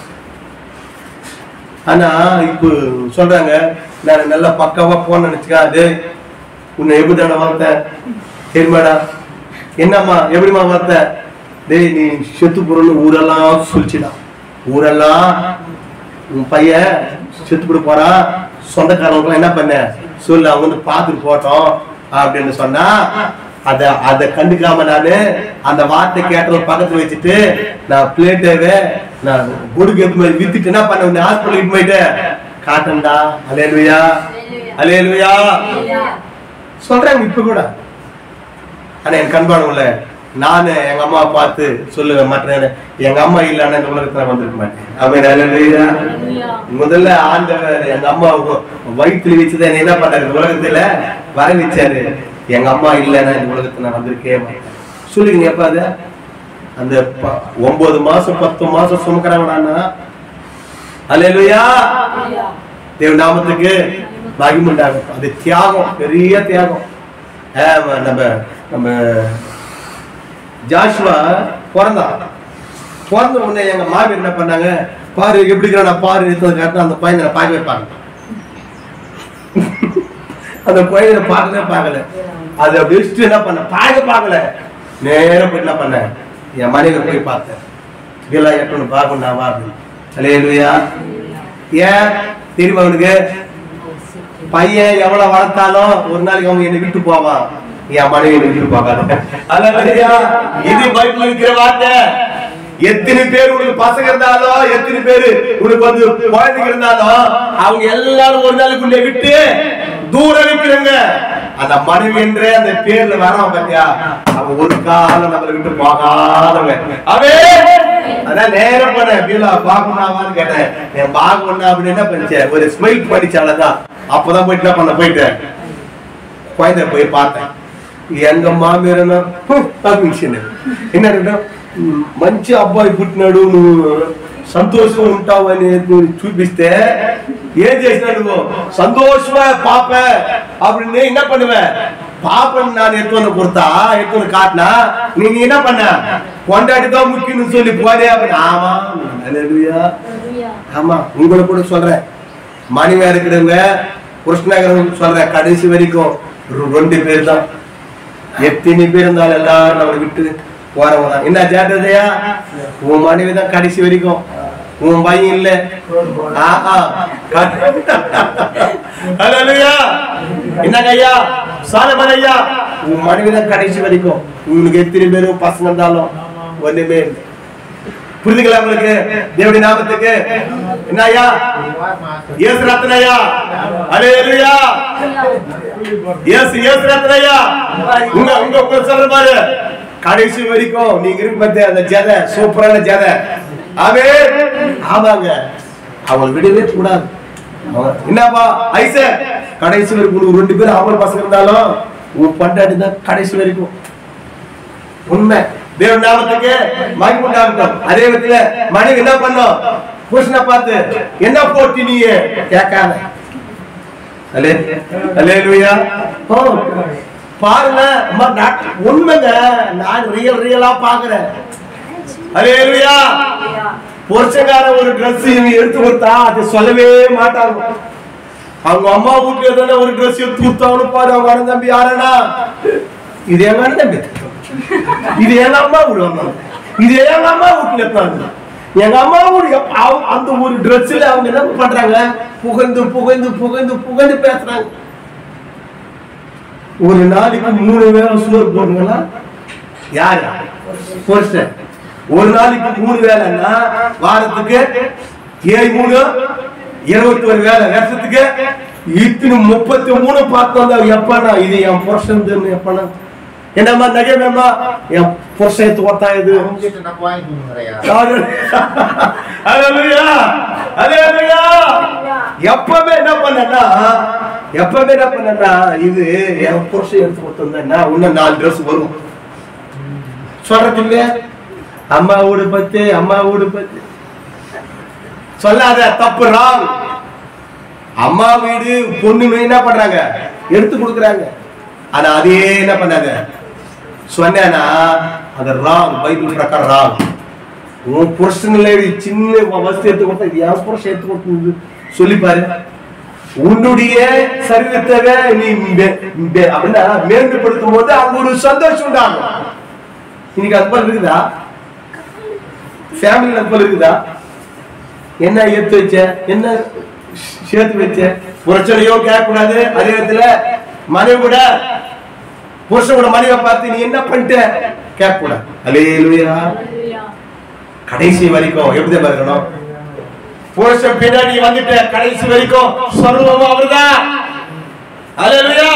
ஆனா இப்போ சொல்றாங்க நான் நல்லா பக்காவா போன நினைச்சுக்கா அது உன்னை எப்படி தானே வளர்த்தேன் தெரியுமாடா என்னம்மா எப்படிம்மா வளர்த்த டேய் நீ செத்து போறன்னு ஊரெல்லாம் சொல்லிச்சுடா ஊரெல்லாம் உன் பையன் செத்து போட போறான் சொந்தக்காரங்க என்ன பண்ண சொல்லு அவங்க வந்து பார்த்துட்டு போட்டோம் அப்படின்னு சொன்னா அத அத கண்டுக்காம நானு அந்த வார்த்தை கேட்டத பக்கத்துல வச்சுட்டு நான் பிளேட்டவே நான் கொடுக்கு எடுத்து போய் வித்துட்டு என்ன பண்ண உன்னை ஹாஸ்பிட்டலுக்கு போயிட்டு காட்டண்டா அலேலுயா அலேலுயா சொல்றாங்க இப்ப கூட ஆனா என் கண்பானவுல நானு எங்க அம்மா பார்த்து சொல்லுவேன் மற்ற எங்க அம்மா இல்லைன்னா இந்த உலகத்துல வந்திருக்க மாட்டேன் அவன் அல்லேலூயா முதல்ல ஆண்டவர் எங்க அம்மா வ- வயித்துல வச்சுதான் என்ன என்ன பண்ணாரு இந்த உலகத்துல வர வச்சாரு எங்க அம்மா இல்லைன்னா இந்த உலகத்துல நான் வந்திருக்கே மாட்டேன் சொல்லுங்க எப்ப அத அந்த ப- ஒன்பது மாசம் பத்து மாசம் சுமக்கிறாங்கடான்னா அல்லேலூயா தேவ நாமத்துக்கு மகிமுண்டாகும் அது தியாகம் பெரிய தியாகம் ஆமா, நம்ம நம்ம ஜாஷுவா பிறந்தான் பிறந்த உடனே எங்க மாமி என்ன பண்ணாங்க பாரு எப்படி இருக்கிறான் நான் பாரு எடுத்தது காட்டினா அந்த பையனை நான் பார்க்கவே பார்க்கல அந்த பையனை பார்க்கவே பார்க்கல அது அப்படி வச்சுட்டு என்ன பண்ண பார்க்க பார்க்கல நேரா போய் என்ன பண்ணேன் என் மனைவி போய் பார்த்தேன் இதெல்லாம் எட்டணும் பார்க்கணும் வா அப்படின்னு அலையலுயா ஏன் தெரியுமா அவனுக்கு பையன் எவ்வளவு வளர்த்தாலும் ஒரு நாளைக்கு அவன் என்னை விட்டு போவான் என் மனைவி என்னை விட்டு போகாது அல்லேலூயா இது பைபிள் இருக்கிற வார்த்தை எத்தனை பேர் உனக்கு பசங்க இருந்தாலும் எத்தனை பேர் உனக்கு வந்து குழந்தைங்க இருந்தாலும் அவங்க எல்லாரும் ஒரு நாளுக்குள்ளே விட்டு தூரம் வைக்கிறவங்க அந்த மனைவி என்ற அந்த பேர்ல வரான் பாத்தியா அவன் ஒரு காலம் நம்மளை விட்டு போகாதவங்க அவே அதான் நேரம் போனேன் பீலா பாக்கணுமான்னு கேட்டேன் என் பாக்கணும் அப்படின்னு என்ன பண்ணிச்சேன் ஒரு ஸ்மைல் பண்ணிச்சாலதான் அப்பதான் போயிட்டு என்ன பண்ண போயிட்டேன் குழந்தை போய் பார்த்தேன் எங்க మామేర పంపించింది ఏంటంటే మంచి అబ్బాయి పుట్టినాడు నువ్వు సంతోషం ఉంటావు అని నువ్వు చూపిస్తే ఏం చేసినాడు నువ్వు సంతోషமா பாப்ப அப்படின்னு என்ன பண்ணுவ பாப்பன் நான் எடுத்து வந்து கொடுத்தா எடுத்து வந்து காட்டினா நீ நீ என்ன பண்ண கொண்டாடி தான் முக்கியம்னு சொல்லி போதே அப்படின்னு ஆமா அல்லேலூயா ஆமா உங்களை கூட சொல்றேன் மணிவா இருக்கிறவங்க கிருஷ்ணநகரம் சொல்றேன் கடைசி வரைக்கும் ஒரு ரெண்டு பேர் தான் எத்தனை பேர் இருந்தாலும் எல்லாரும் நம்மளை விட்டு போறவங்க தான் என்ன ஜாக்கிரதையா உன் மனைவி தான் கடைசி வரைக்கும் உன் பையன் இல்ல ஆஹா. ஹalleluya. என்னங்க ஐயா சாலமன் ஐயா உன் மனைவி தான் கடைசி வரைக்கும் உங்களுக்கு எத்தனை பேரும் பசங்க இருந்தாலும் ஒண்ணுமே இல்லை புரிதுங்களா உங்களுக்கு தேவடி நாமத்துக்கு என்ன ஐயா இயேசு ரத்னையா ஹalleluya இயேசு இயேசு ரத்னையா உங்க உங்க உங்க சொல்ற பாரு கடைசி வரைக்கும் நீங்க இருக்கு பார்த்து அந்த ஜதை சூப்பரான ஜதை ஆமே ஆமாங்க அவங்களை விடவே கூடாது அவங்க- என்னப்பா ஐச கடைசி வரைக்கும் உனக்கு ரெண்டு பேரும் ஆம்பளை பசங்க இருந்தாலும் உன் பண்டாடி தான் கடைசி வரைக்கும் உண்மை தேவன் நாமத்துக்கு மகிமுண்டாகட்டும் அதே விதத்துல மனைவி என்ன பண்ணும் புருஷனை பார்த்து என்ன போட்டி நீ கேட்காத அலே அலேலுயா ஓ பாருங்க அம்மா, நான் உண்மைங்க நான் ரியல் ரியலா பாக்குறேன் அலேலுயா புருஷங்கார ஒரு Dress இவங்க எடுத்து கொடுத்தா அது சொல்லவே மாட்டாங்க அவங்க அம்மா வீட்டுல தானே ஒரு Dress எடுத்து கொடுத்தாங்கன்னு பாரு அவங்க அண்ணன் தம்பி யாரனா இது எங்க அண்ணன் தம்பி இது எங்க அம்மா வீடு வந்தாங்க இது எங்க அம்மா வீட்டுல இருந்தாங்க எங்க அம்மா வீடு எப்ப- அவங்க- அந்த ஒரு Dressல அவங்க என்ன பண்றாங்க புகழ்ந்து புகழ்ந்து புகழ்ந்து புகழ்ந்து பேசுறாங்க ஒரு நாளைக்கு மூணு வேளை சோறு போடுங்களா யாரு புருஷன் ஒரு நாளைக்கு மூணு வேலைன்னா வாரத்துக்கு ஏழு மூணு இருபத்தி ஒரு வேலை வருஷத்துக்கு இத்தனை முப்பத்தி மூணு பார்த்து வந்தா எப்பனா இது என் புருஷன் எப்பனா என்னம்மா நகைமேம்மா என் புருஷன் எடுத்து கொடுத்தா இது Kamu nak wine dulu Raya. ஹalleluya ஹalleluya எப்பவே என்ன பண்ணனா எப்பவே என்ன பண்ணனா இது என் புருஷன் எடுத்து கொடுத்தா இன்னும் நாலு ட்ரெஸ் வரும் சொல்றது இல்லையா அம்மா வீடு பத்து அம்மா வீடு பத்து சொல்லாத தப்பு ராங் அம்மா வீடு பொண்ணுங்க என்ன பண்றாங்க எடுத்து கொடுக்குறாங்க ஆனா அதே என்ன பண்ணாங்க சொன்னேன்னா அது ராங் பைபிள் பிரகாரம் ராங் உன் புருஷன்ல சின்ன வசதி எடுத்து கொடுத்தா இது என் புருஷன் எடுத்து கொடுத்தது சொல்லி பாரு உன்னுடைய சரீரத்தை நீ மே- மே- அப்படின்னா மேன்மைப்படுத்தும் போது அங்க ஒரு சந்தோஷம் உண்டாகும் இன்னைக்கு அது போல இருக்குதா ஃபேமிலி அது போல இருக்குதா என்ன எடுத்து வச்ச என்ன சேர்த்து வச்ச பிரச்சனையோ கேட்க கூடாது அதே இடத்துல மனைவி கூட புருஷன் கூட மனைவியை பார்த்து நீ என்ன பண்ணிட்ட கேட்க கூடாது அலேலுயா கடைசி வரைக்கும் எப்படி தெரியுமா இருக்கணும் புருஷன் பின்னாடி வந்துட்ட கடைசி வரைக்கும் சர்வமும் அவர்தான் அலேலுயா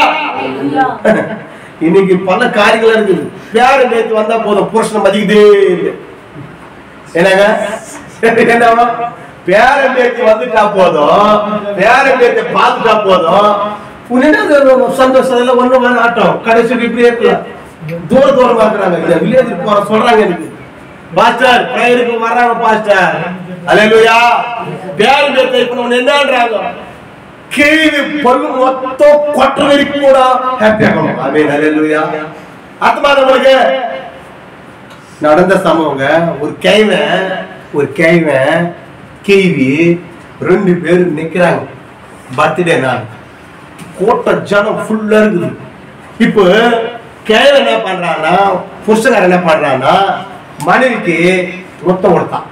இன்னைக்கு பல காரியங்கள் இருக்குது பேரு நேத்து வந்தா போதும் புருஷனை மதிக்குதே இல்லை என்னங்க என்னவா பேரன் பேத்தி வந்துட்டா போதும் பேரன் பேத்தி பார்த்துட்டா போதும் உன்னிடம் சந்தோஷம் எல்லாம் ஒண்ணு வேணும் ஆட்டம் கடைசிக்கு இப்படியே இருக்கலாம் தூர தூரமா இருக்கிறாங்க இந்த வில்லேஜுக்கு போற சொல்றாங்க எனக்கு பாஸ்டர் பிரேயருக்கு வர்றாங்க பாஸ்டர் அல்லேலூயா பேரன் பேத்தி இப்ப நம்ம என்னன்றாங்க கேள்வி பல்லு மொத்தம் கொட்ட வரைக்கும் கூட ஹாப்பி ஆகணும் ஆமென் அல்லேலூயா அர்த்தமா உங்களுக்கு நடந்த சம்பவங்க ஒரு கைவன் ஒரு கைவன் கேவி ரெண்டு பேர் நிக்கிறாங்க பர்த்டே நாள் கூட்ட ஜனம் ஃபுல்லா இருக்குது இப்போ கேவன் என்ன பண்றான்னா புருஷகாரன் என்ன பண்றான்னா மனைவிக்கு மொத்தம் கொடுத்தான்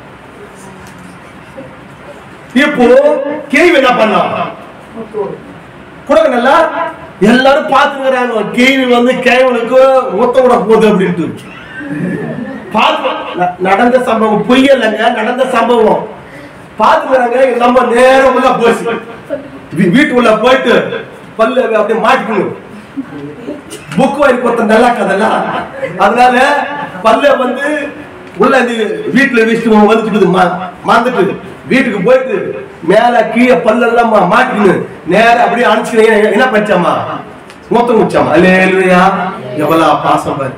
இப்போ கேள்வி என்ன பண்ணான் கொடுக்க நல்லா எல்லாரும் பாத்துக்கிறாங்க கேள்வி வந்து கேவனுக்கு மொத்தம் கூட போகுது அப்படின்ட்டு பார்த்து ந- நடந்த சம்பவம் பொய்யலைங்க நடந்த சம்பவம் பாத்துக்கிறாங்க நம்ம நேரம் உள்ள போச்சு வீ- வீட்டுக்குள்ள போயிட்டு பல்லு அப்படியே மாட்டிக்கணும் புக் வாங்கி கொடுத்த நல்லா கதெல்லாம் அதனால பல்ல வந்து உள்ள இந்த வீட்டுல வச்சுட்டு வந்துட்டு மறந்துட்டு வீட்டுக்கு போயிட்டு மேல கீழே பல்லெல்லாம் மா- மாட்டிக்கணும் நேரா அப்படியே அனுப்பிச்சு என்ன படிச்சாமா மூத்தம் குச்சாமா அலேலுயா எவ்வளவு பாசம் பாரு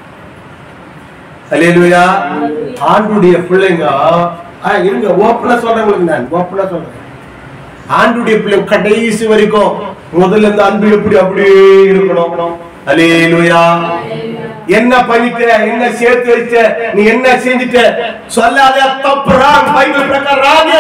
அலேலுயா ஆண்டுடைய பிள்ளைங்க ஆ, இருங்க ஓப்பனா சொல்றேன் உங்களுக்கு நான் ஓப்பனா சொல்றேன் ஆண்டுடைய பிள்ளை கடைசி வரைக்கும் முதல்ல இந்த அன்பு எப்படி அப்படியே இருக்கணும் அலேலுயா என்ன பண்ணிட்ட என்ன சேர்த்து வச்ச நீ என்ன செஞ்சுட்ட சொல்லாத தப்புறான் பைபிள் பிரகாரம்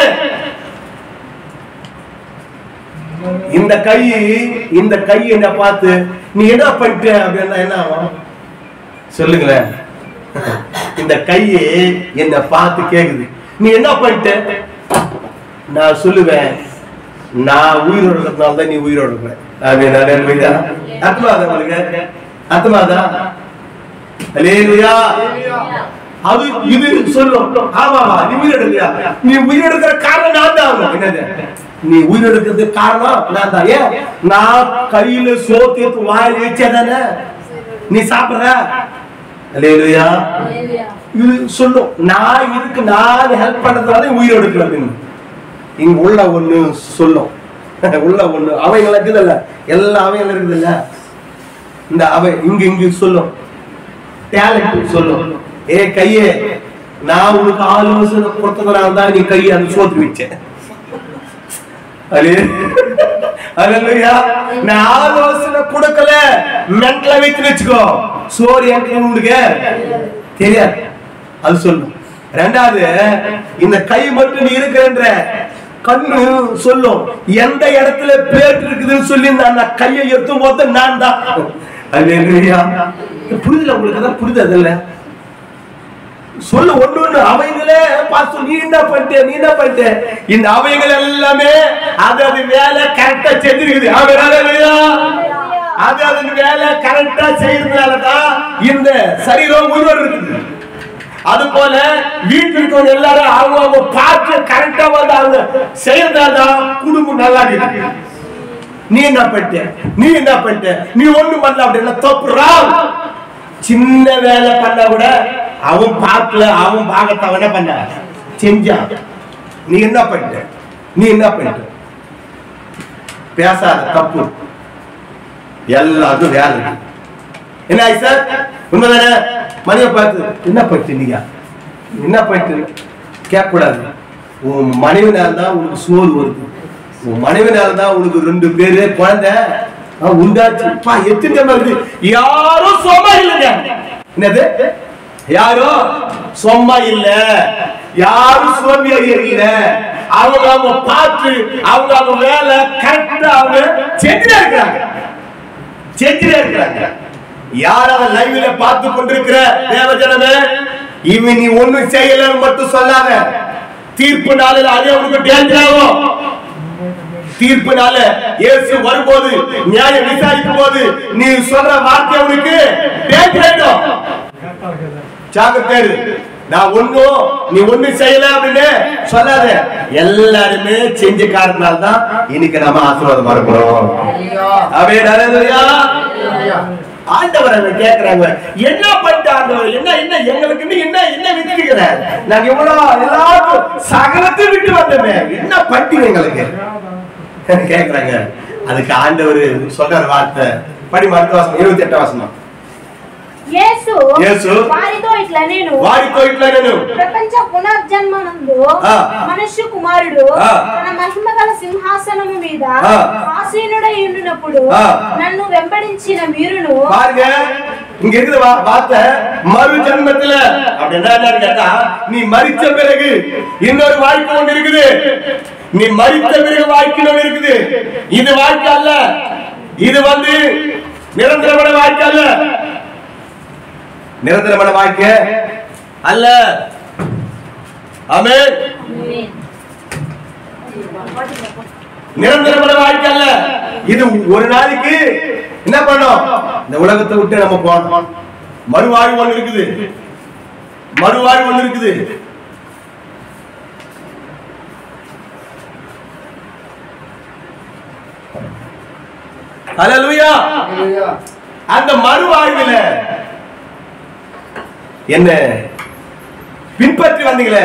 இந்த கை இந்த கை என்ன பார்த்து நீ என்ன பண்ணிட்ட அப்படின்னா என்ன ஆகும் சொல்லுங்களேன் இந்த கையே என்ன பார்த்து கேக்குது நீ என்ன பண்ணிட்ட நான் சொல்லுவேன் நான் உயிரோடு இருக்கிறதுனால தான் நீ உயிரோடு இருக்கிற ஆமென் அல்லேலூயா அர்த்தமாதா உங்களுக்கு அர்த்தமாதா அல்லேலூயா அது இது சொல்லும் ஆமாமா நீ உயிரெடுக்கியா நீ உயிரெடுக்கிற காரணம் நான் தான் ஆகும். என்னது நீ உயிரெடுக்கிறதுக்கு காரணம் நான் தான் ஏன் நான் கையில சோத்து எடுத்து வாயில வச்சதானே நீ சாப்பிடுற அல்லேலூயா இது சொல்லும் நான் இதுக்கு நான் ஹெல்ப் பண்றதுனால நீ உயிர் எடுக்கல அப்படின்னு இங்க உள்ள ஒண்ணு சொல்லும் உள்ள ஒண்ணு அவைகள் இருக்குதுல்ல எல்லா அவைகள் இருக்குதுல்ல இந்த அவை இங்க இங்க சொல்லும் டேலண்ட் சொல்லும் ஏ கையே நான் உனக்கு ஆலோசனை கொடுத்ததுனால தான் நீ கையை அந்த சோத்து வச்சேன் அலே அல்லேலூயா நான் ஆலோசனை கொடுக்கல மென்டல வைத்து வச்சுக்கோ சோறு எனக்கு உனக்கு தெரியாது அது சொல்லும் ரெண்டாவது இந்த கை மட்டும் நீ இருக்கிறன்ற கண்ணு சொல்லும் எந்த இடத்துல பேட்டு இருக்குதுன்னு சொல்லி நான் அந்த கையை எடுத்தும் போது நான் தான் அல்லேலூயா புரிதல உங்களுக்கு தான் புரிதல் இல்ல சொல்ல ஒண்ணு ஒண்ணு அவைகளே பார்த்து நீ என்ன பண்ணிட்ட நீ என்ன பண்ணிட்ட இந்த அவைகள் எல்லாமே அது அது வேலை கரெக்டா செஞ்சிருக்குது அவன் அது அதன் வேலை கரெக்டா செய்யறதுனால தான் இந்த சரீரம் உருவர் இருக்குது அது போல வீட்டில் இருக்கவங்க எல்லாரும் அவங்க அவங்க பார்த்து கரெக்டா வந்து அவங்க செய்யறதால தான் குடும்பம் நல்லா இருக்கு நீ என்ன பண்ணிட்ட நீ என்ன பண்ணிட்ட நீ ஒண்ணு பண்ணல அப்படின்னா தப்பு ராங் சின்ன வேலை பண்ண கூட அவன் பார்க்கல அவன் பாகத்தை அவன் என்ன பண்ண செஞ்சான் நீ என்ன பண்ணிட்ட நீ என்ன பண்ணிட்ட பேசாத தப்பு எல்லாருக்கும் வேலை இருக்கு என்ன ஆயிடுச்சு சார் உண்மைதானே மணியை பார்த்து என்ன பண்ணிட்டு நீங்க என்ன பண்ணிட்டு கேட்க கூடாது உன் மனைவி நேரம் தான் உனக்கு சோறு வருது உன் மனைவி நேரம் தான் உனக்கு ரெண்டு பேரு குழந்தை ஆ, உண்டாச்சு பா எத்தனை ஜென்மம் இருக்குது யாரும் சும்மா இல்லைங்க என்னது யாரும் சும்மா இல்ல யாரும் சோம்பியர் இல்ல அவங்க அவங்க பார்த்து அவங்க அவங்க வேலை கரெக்டா அவங்க செஞ்சுட்டே இருக்கிறாங்க செஞ்சுட்டே இருக்கிறாங்க யார் அவன் லைவ்ல பார்த்து கொண்டிருக்கிற தேவஜனமே இவன் நீ ஒண்ணும் செய்யலன்னு மட்டும் சொல்லாத தீர்ப்பு நாளில் அதே உனக்கு டேஞ்சர் ஆகும் தீர்ப்பு நாள இயேசு வரும்போது நியாயம் விசாரிக்கும் போது நீ சொல்ற வார்த்தை உனக்கு டேஞ்சர் ஆயிடும் ஜாகிரதை நான் ஒண்ணும் நீ ஒண்ணு செய்யல அப்படின்னு சொல்லாத எல்லாருமே செஞ்ச காரணத்தினால தான் இன்னைக்கு நம்ம ஆசீர்வாதம் இருக்கிறோம் அவே நரேந்திரயா ஆண்டவர் அவங்க கேக்குறாங்க என்ன பண்ணிட்டாங்க என்ன என்ன எங்களுக்கு நீ என்ன என்ன விட்டுக்கிற நாங்க எவ்வளவு எல்லாருக்கும் சகலத்தை விட்டு வந்தோமே என்ன பண்ணிட்டீங்க எங்களுக்கு கேக்குறாங்க அதுக்கு ஆண்டவர் சொல்ற வார்த்தை படி மருத்துவ வாசனம் இருபத்தி எட்டாம் வாசனம் యేసు యేసు వారితో ఇట్లా నేను వారితో ఇట్లా నేను ప్రపంచ పునర్జన్మనందు ఆ. మనుష్య కుమారుడు ఆ. తన మహిమ గల సింహాసనము మీద ఆ. ఆసీనుడై ఉండినప్పుడు ఆ. నన్ను వెంబడించిన మీరును பாருங்க இங்க இருக்குது வா- வார்த்தை மறு ஜென்மத்துல அப்படின்னா என்னன்னு கேட்டா நீ மரித்த பிறகு இன்னொரு வாழ்க்கை ஒன்று இருக்குது நீ மரித்த பிறகு வாழ்க்கை ஒன்று இருக்குது இது வாழ்க்கை அல்ல இது வந்து நிரந்தரமான வாழ்க்கை அல்ல நிரந்தரமான வாழ்க்கை அல்ல ஆமென் நிரந்தரமான வாழ்க்கை அல்ல இது ஒரு நாளைக்கு என்ன பண்ணோம் இந்த உலகத்தை விட்டு நம்ம போனோம் மறுவாழ்வு ஒண்ணு இருக்குது மறுவாழ்வு ஒண்ணு இருக்குது ஹalleluya அந்த மறுவாழ்வில என்ன பின்பற்றி வந்தீங்களே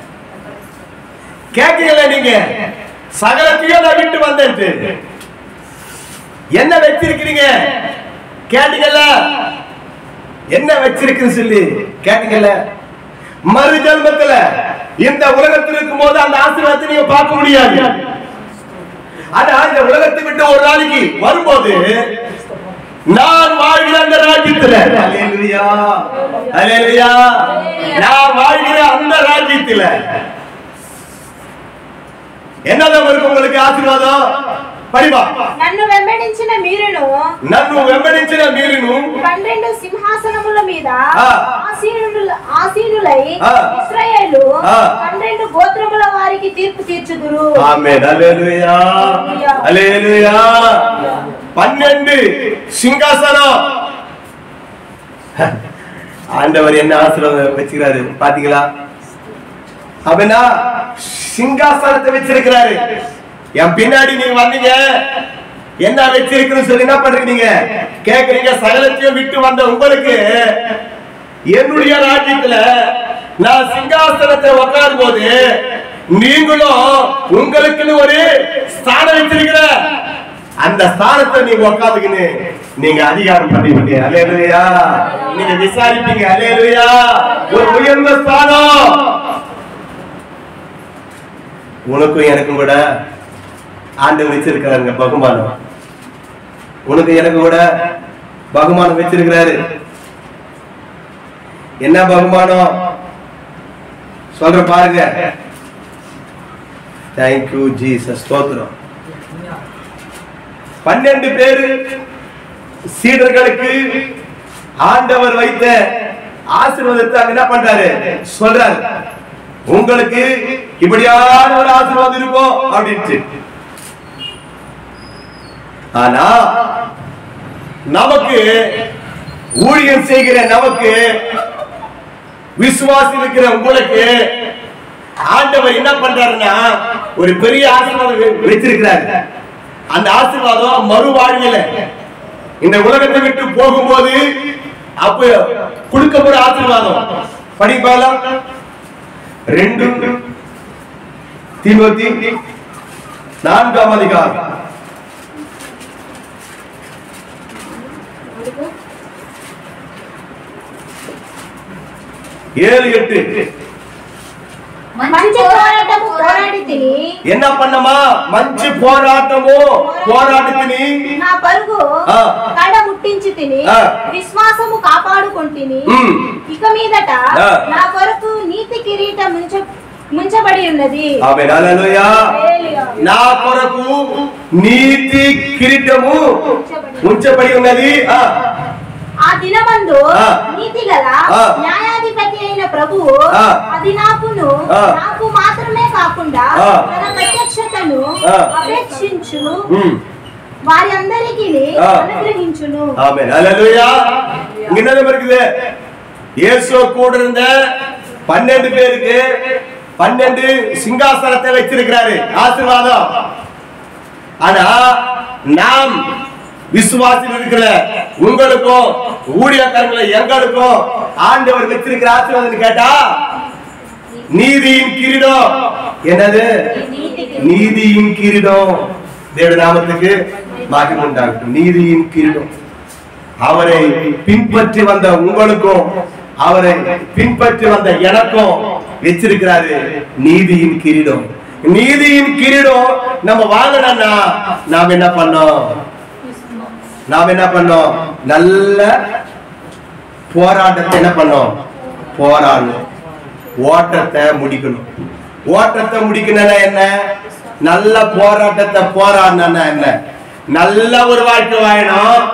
கேட்கல நீங்க சகலத்தையும் நான் விட்டு வந்தேன் என்ன வச்சிருக்கிறீங்க கேட்டீங்கல்ல என்ன வச்சிருக்குன்னு சொல்லி கேட்டீங்கல்ல மறு ஜென்மத்துல இந்த உலகத்தில் இருக்கும் போது அந்த ஆசீர்வாதத்தை நீங்க பார்க்க முடியாது ஆனா இந்த உலகத்தை விட்டு ஒரு நாளைக்கு வரும்போது நான் வாழ்கிற அந்த ராஜ்யத்துல அல்லேலூயா அல்லேலூயா நான் வாழ்கிற அந்த ராஜ்யத்துல என்னதான் இருக்கு உங்களுக்கு ஆசீர்வாதம் படிவா నన్ను వెంబడించిన మీరును నన్ను వెంబడించిన మీరును పన్నెండు సింహాసనముల మీద ఆ. ఆసీనుల- ఆసీనులై ఆ. ఇస్రాయేలు ఆ. పన్నెండు గోత్రముల వారికి తీర్పు తీర్చుదురు ஆமென் அல்லேலூயா அல்லேலூயா பன்னெண்டு சிங்காசனம் ஆண்டவர் என்ன ஆசீர்வாதம் வச்சுக்கிறாரு பாத்தீங்களா அப்படின்னா சிங்காசனத்தை வச்சிருக்கிறாரு என் பின்னாடி நீங்க வந்தீங்க என்ன வச்சிருக்குன்னு சொல்லி என்ன பண்றீங்க நீங்க கேக்குறீங்க சகலத்தையும் விட்டு வந்த உங்களுக்கு என்னுடைய ராஜ்யத்துல நான் சிங்காசனத்தை உட்காரும் போது நீங்களும் உங்களுக்குன்னு ஒரு ஸ்தானம் வச்சிருக்கிற அந்த ஸ்தானத்தை நீங்க உட்காந்துக்கின்னு நீங்க அதிகாரம் பண்ணுவீங்க அலேலுயா நீங்க விசாரிப்பீங்க அலேலுயா ஒரு உயர்ந்த ஸ்தானம் உனக்கும் எனக்கும் கூட ஆண்டவர் வச்சிருக்கிறாருங்க பகுமானம் உனக்கு எனக்கு கூட பகுமானம் வச்சிருக்கிறாரு என்ன பகுமானம் சொல்ற பாருங்க தேங்க்யூ ஜீசஸ் ஸ்தோத்திரம் பன்னெண்டு பேரு சீடர்களுக்கு ஆண்டவர் வைத்த ஆசீர்வாதத்தை அங்க என்ன பண்றாரு சொல்றாரு உங்களுக்கு இப்படியான ஒரு ஆசீர்வாதம் இருக்கும் அப்படின்ட்டு ஆனா நமக்கு ஊழியம் செய்கிற நமக்கு விசுவாசி இருக்கிற உங்களுக்கு ஆண்டவர் என்ன பண்றாருன்னா ஒரு பெரிய ஆசீர்வாதம் வெ- வச்சிருக்கிறாரு அந்த ஆசீர்வாதம் மறுவாழ்வில இந்த உலகத்தை விட்டு போகும்போது அப்ப கொடுக்கப்பட ஆசீர்வாதம் படிப்பாலாம் ரெண்டு தீமோத்தி நான்காம் அதிகாரம் ஏழு எட்டு మంచి పోరాటము పోరాడి తిని என்ன பண்ணமா మంచి పోరాటము పోరాటతిని నా పరుగు ఆ. కడ ముట్టించి తిని ఆ. విశ్వాసము కాపాడుకుంటుని ఉమ్. ఇక మీదట ఆ. నా కొరకు నీతి కిరీటం ముంచ ముంచబడి ఉన్నది ఆమె హల్లెలూయా హల్లెలూయా. నా కొరకు నీతి కిరీటము ఉంచబడి ఉన్నది ఆ, ఆ దినమందు ఆ. నీతి గల ఆ. న్యాయాధిపతి అయిన ప్రభువు ఆ. అది నాకును ఆ. నాకు మాత్రమే కాకుండా ఆ. తన ప్రత్యక్షతను ఆ. అపేక్షించు ఉమ్. వారి అందరికీ ఆ. అనుగ్రహించును ஆமென் ஹalleluya இங்க என்ன இருக்குது இயேசு கூட இருந்த பன்னெண்டு பேருக்கு பன்னெண்டு சிங்காசனத்தை வச்சிருக்கிறாரு ஆசீர்வாதம் ஆனா நாம் விசுவாசியில் இருக்கிற உங்களுக்கும் ஊழியக்காரங்களை எங்களுக்கும் ஆண்டவர் வச்சிருக்கிற ஆசீர்வாதம் கேட்டா நீதியின் கிரீடம் என்னது நீதியின் கிரீடம் தேவ நாமத்துக்கு மகிமை உண்டாகட்டும் நீதியின் கிரீடம் அவரை பின்பற்றி வந்த உங்களுக்கும் அவரை பின்பற்றி வந்த எனக்கும் வச்சிருக்கிறாரு நீதியின் கிரீடம் நீதியின் கிரீடம் நம்ம வாங்கணும்னா நாம் என்ன பண்ணோம் நாம் என்ன பண்ணோம் நல்ல போராட்டத்தை என்ன பண்ணோம் போராடணும் ஓட்டத்தை முடிக்கணும் ஓட்டத்தை முடிக்கணும்னா என்ன நல்ல போராட்டத்தை போராடணும்னா என்ன நல்ல ஒரு வாழ்க்கை வாழணும்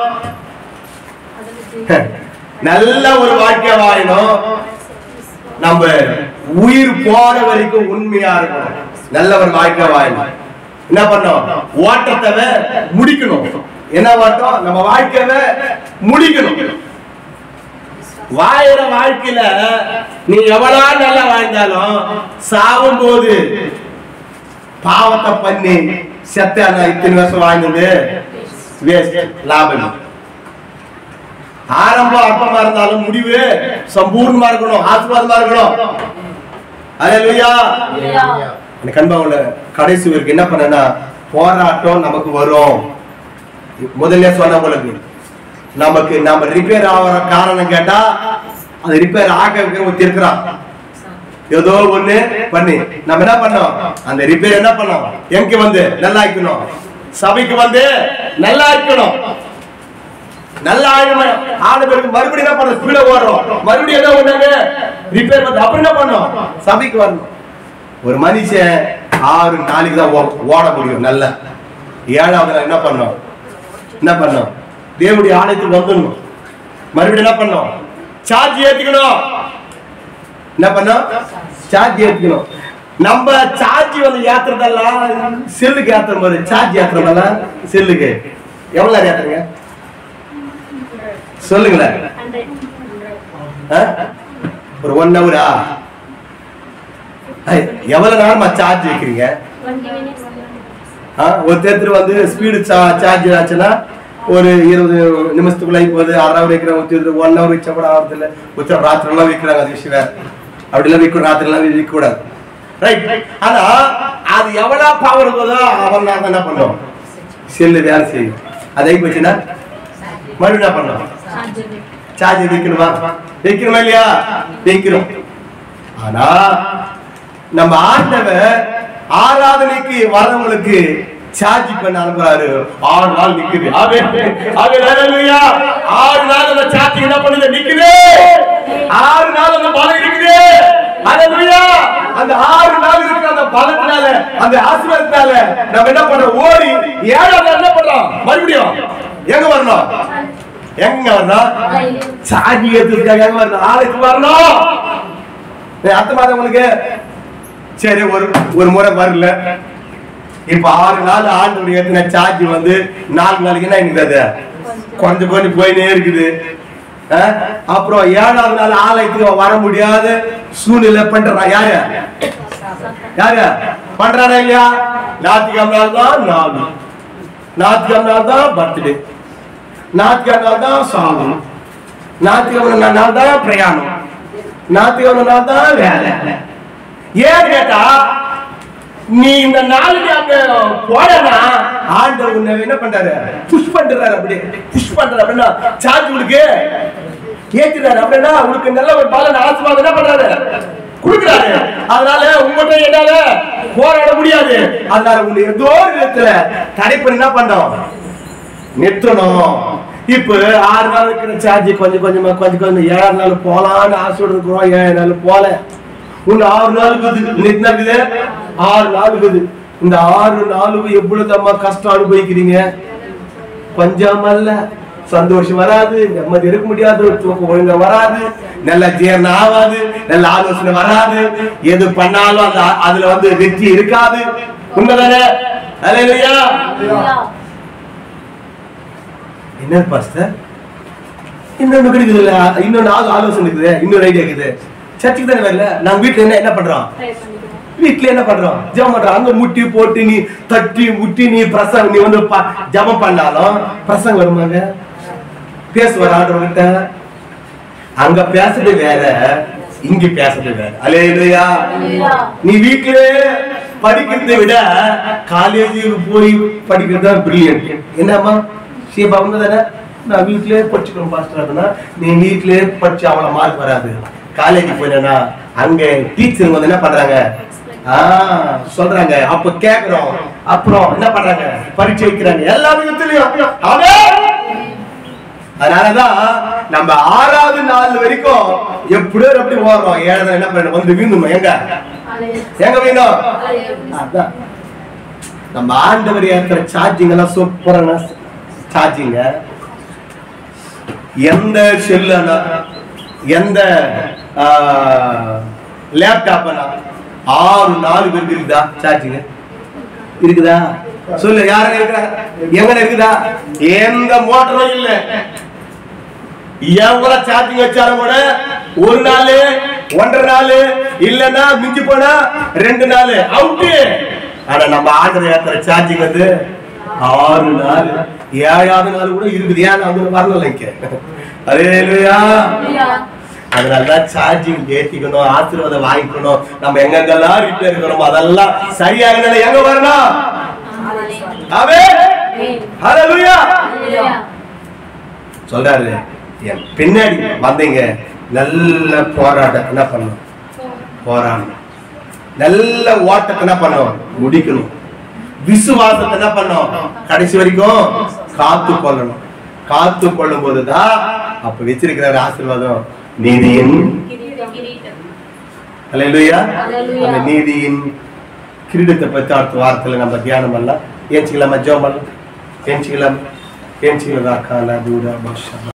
நல்ல ஒரு வாழ்க்கை வாழணும் நம்ம உயிர் போற வரைக்கும் உண்மையா இருக்கணும் நல்ல ஒரு வாழ்க்கை வாழணும் என்ன பண்ணோம் ஓட்டத்தை முடிக்கணும் என்ன ஓட்டம் நம்ம வாழ்க்கைய முடிக்கணும் வாயிற வாழ்க்கையில நீ எவ்வளவு நல்லா வாழ்ந்தாலும் சாவும் போது பாவத்தை பண்ணி செத்த நான் இத்தனை வருஷம் வாழ்ந்தது வேஸ்ட் லாபம் இல்லை. ஆரம்பம் அற்பமா இருந்தாலும் முடிவு சம்பூர்ணமா இருக்கணும் ஆசீர்வாதமா இருக்கணும் அல்லேலூயா அந்த கண்பாவுல கடைசி வரைக்கும் என்ன பண்ணனா போராட்டம் நமக்கு வரும் முதல்ல சொன்ன உங்களுக்கு நமக்கு நம்ம ரிப்பேர் ஆகிற காரணம் கேட்டா அது ரிப்பேர் ஆக வைக்கிற ஒருத்தர் இருக்கிறான் ஏதோ ஒண்ணு பண்ணி நம்ம என்ன பண்ணோம் அந்த ரிப்பேர் என்ன பண்ணோம் எங்க வந்து நல்லா இருக்கணும் சபைக்கு வந்து நல்லா இருக்கணும் நல்லா ஆயிடும் ஆன பிறகு மறுபடியும் என்ன பண்ண ஸ்பீட ஓடுறோம் மறுபடியும் என்ன பண்ணாங்க ரிப்பேர் வந்து அப்புறம் என்ன பண்ணோம் சபைக்கு வரணும் ஒரு மனுஷன் ஆறு நாளைக்கு தான் ஓ- ஓட முடியும் நல்லா ஏழாவது நாள் என்ன பண்ணோம் என்ன பண்ணோம் தேவனுடைய ஆலயத்துக்கு வந்துடணும் மறுபடியும் என்ன பண்ணோம் சார்ஜ் ஏத்திக்கணும் என்ன பண்ணோம் சார்ஜ் ஏத்திக்கணும் நம்ம சார்ஜ் வந்து ஏத்துறதெல்லாம் செல்லுக்கு ஏத்துற மாதிரி சார்ஜ் ஏத்துறதெல்லாம் செல்லுக்கு எவ்வளவு நேரம் ஏத்துறீங்க சொல்லுங்களேன் ஆ? ஒரு ஒன் ஹவரா எவ்வளவு நேரமா சார்ஜ் வைக்கிறீங்க ஆ, ஒரு தேர்தல் வந்து ஸ்பீடு சார்ஜ் ஆச்சுன்னா ஒரு இருபது நிமிஷத்துக்குள்ள இப்போது அரை ஹவர் வைக்கிறோம் ஒருத்தர் ஒன் ஹவர் வச்சா கூட ஆகிறது இல்லை ஒருத்தர் ராத்திரி எல்லாம் வைக்கிறாங்க அது விஷயம் வேற அப்படிலாம் வைக்க ராத்திரி எல்லாம் வைக்க கூடாது ரைட் ஆனா அது எவ்வளவு பவர் போதோ அவன் நான் என்ன பண்ணுவோம் செல்லு வேலை செய்யும் அதை போச்சுன்னா மறுபடியும் என்ன பண்ணுவோம் சார்ஜ் வைக்கணுமா வைக்கணுமா இல்லையா வைக்கிறோம் ஆனா நம்ம ஆண்டவர் ஆராதனைக்கு வரவங்களுக்கு சார்ஜ் பண்ண அனுப்புறாரு ஆறு நாள் நிக்குது ஆமென். ஆமென். ஹalleluya. ஆறு நாள் அந்த சார்ஜ் என்ன பண்ணுது நிக்குது ஆறு நாள் அந்த பலம் இருக்குது ஹalleluya. அந்த ஆறு நாள் இருக்கிற அந்த பலத்தினால அந்த ஆசீர்வாதத்தினால நம்ம என்ன பண்றோம் ஓடி ஏழாவது நாள் என்ன பண்றோம் மறுபடியும் எங்க வரணும் எங்க வரணும் சார்ஜ் ஏத்துறதுக்காக எங்க வரணும் ஆளுக்கு வரணும் ஏய், அர்த்தமாத உங்களுக்கு சரி ஒரு ஒரு முறை வரல இப்ப ஆறு நாள் ஆண்டு ஏத்தின சார்ஜ் வந்து நாலு நாளைக்கு என்ன இன்னைக்கு அது கொஞ்சம் கொஞ்சம் போயினே இருக்குது ஆ? அப்புறம் ஏழாவது நாள் ஆலயத்துக்கு வர முடியாத சூழ்நிலை பண்றான் யாரு யாரு பண்றானா இல்லையா ஞாயிற்றுக்கிழமை நாள் தான் நாலு ஞாயிற்றுக்கிழமை நாள் தான் பர்த்டே ஞாயிற்றுக்கிழமை நாள் தான் சாகும் ஞாயிற்றுக்கிழமை நாள் தான் பிரயாணம் ஞாயிற்றுக்கிழமை நாள் தான் வேலை ஏன் கேட்டா நீ இந்த நாளுக்கு அங்க போடனா ஆண்டவர் உன்னை என்ன பண்றாரு புஷ் பண்றாரு அப்படியே புஷ் பண்றாரு அப்படின்னா சார்ஜ் உனக்கு ஏத்துறாரு அப்படின்னா உனக்கு நல்ல ஒரு பலன் ஆசீர்வாதம் என்ன பண்றாரு கொடுக்குறாரு அதனால உங்கள்கிட்ட என்னால போராட முடியாது அதனால உன்னை ஏதோ ஒரு விதத்துல தடை பண்ணி என்ன பண்ணோம் நிறுத்தணும் இப்ப ஆறு நாள் இருக்கிற சார்ஜ் கொஞ்சம் கொஞ்சமா கொஞ்சம் கொஞ்சம் ஏழு நாள் போலான்னு ஆசை இருக்கிறோம் ஏழு நாள் போல உங்க ஆறு நாளுக்கு இருக்குது இருக்குது ஆறு நாள் இருக்குது இந்த ஆறு நாளுக்கு எவ்வளவு தம்மா கஷ்டம் அனுபவிக்கிறீங்க கொஞ்சம் அல்ல சந்தோஷம் வராது நிம்மதி இருக்க முடியாது தூக்கம் ஒழுங்கா வராது நல்ல ஜீரணம் ஆகாது நல்ல ஆலோசனை வராது எது பண்ணாலும் அந்த அதுல வந்து வெற்றி இருக்காது உண்மைதானே அல்லேலூயா என்ன பாஸ்டர் இன்னொன்னு இருக்குது இல்ல இன்னொன்னு ஆலோ- ஆலோசனை இருக்குது இன்னொரு ஐடியா இருக்குது சர்ச்சுக்கு தானே வரல நாங்க வீட்டுல என்ன என்ன பண்றோம் வீட்டுல என்ன பண்றோம் ஜெபம் பண்றோம் அங்க முட்டி போட்டு நீ தட்டி முட்டி நீ பிரசங்க நீ வந்து ப- ஜெபம் பண்ணாலும் பிரசங்க வருமாங்க பேசுவார் ஆண்டவர்கிட்ட அங்க பேசுறது வேற இங்க பேசுறது வேற அலேலுயா நீ வீட்டுல படிக்கிறதை விட காலேஜுக்கு போய் படிக்கிறது தான் பிரில்லியன்ட் என்னம்மா சீபா வந்து தானே நான் வீட்லயே படிச்சுக்கணும் பாஸ்டர்னா நீ வீட்லயே படிச்சு அவ்வளவு மார்க் வராது காலேஜ் போயினா அங்க டீச்சர் வந்து என்ன பண்றாங்க ஆ சொல்றாங்க அப்ப கேக்குறோம் அப்புறம் என்ன பண்றாங்க பரீட்சை வைக்கிறாங்க எல்லா விதத்திலையும் ஆமென். அதனாலதான் நம்ம ஆறாவது நாள் வரைக்கும் எப்படியோ எப்படி ஓடுறோம் ஏழாவது என்ன பண்ணணும் வந்து வீணுமா எங்க எங்க வீணும் அதான் நம்ம ஆண்டவர் ஏற்ற சார்ஜிங் எல்லாம் சூப்பரான சார்ஜிங்க எந்த செல்லுனா எந்த லேப்டாப்னா ஆறு நாலு பேருக்கு இருக்குதா சார்ஜிங் இருக்குதா சொல்லு யாருங்க இருக்கிறா எங்க இருக்குதா எந்த மோட்டரும் இல்ல எவ்வளவு சார்ஜிங் வச்சாலும் கூட ஒரு நாள் ஒன்றரை நாள் இல்லன்னா மிஞ்சி போனா ரெண்டு நாள் அவுட்டு ஆனா நம்ம ஆர்டர் ஏத்துற சார்ஜிங் வந்து ஆறு நாள் ஏழாவது நாள் கூட இருக்குது ஏன் அவங்க வரல இங்க அதே அதனாலதான் சார்ஜிங் ஏத்திக்கணும் ஆசீர்வாதம் வாங்கிக்கணும் நம்ம எங்கெங்கெல்லாம் வீட்டுல இருக்கிறோமோ அதெல்லாம் சரியாக எங்க வரணும் ஆமே ஹalleluya சொல்றாரு என் பின்னாடி வந்தீங்க நல்ல போராட்டம் என்ன பண்ணணும் போராடணும் நல்ல ஓட்டத்தை என்ன பண்ணணும் முடிக்கணும் விசுவாசத்தை என்ன பண்ணணும் கடைசி வரைக்கும் காத்து கொள்ளணும் காத்து கொள்ளும் போதுதான் அப்ப வச்சிருக்கிற ஆசீர்வாதம் நீதியின் அல்லேலூயா அந்த நீதியின் கிரீடத்தை பத்தி அடுத்த வாரத்துல நம்ம தியானம் பண்ணலாம் ஏஞ்சிக்கலாமா ஜோம் பண்ணலாம் ஏஞ்சிக்கலாம் ஏஞ்சிக்கலாம் காலா தூரா பாஷா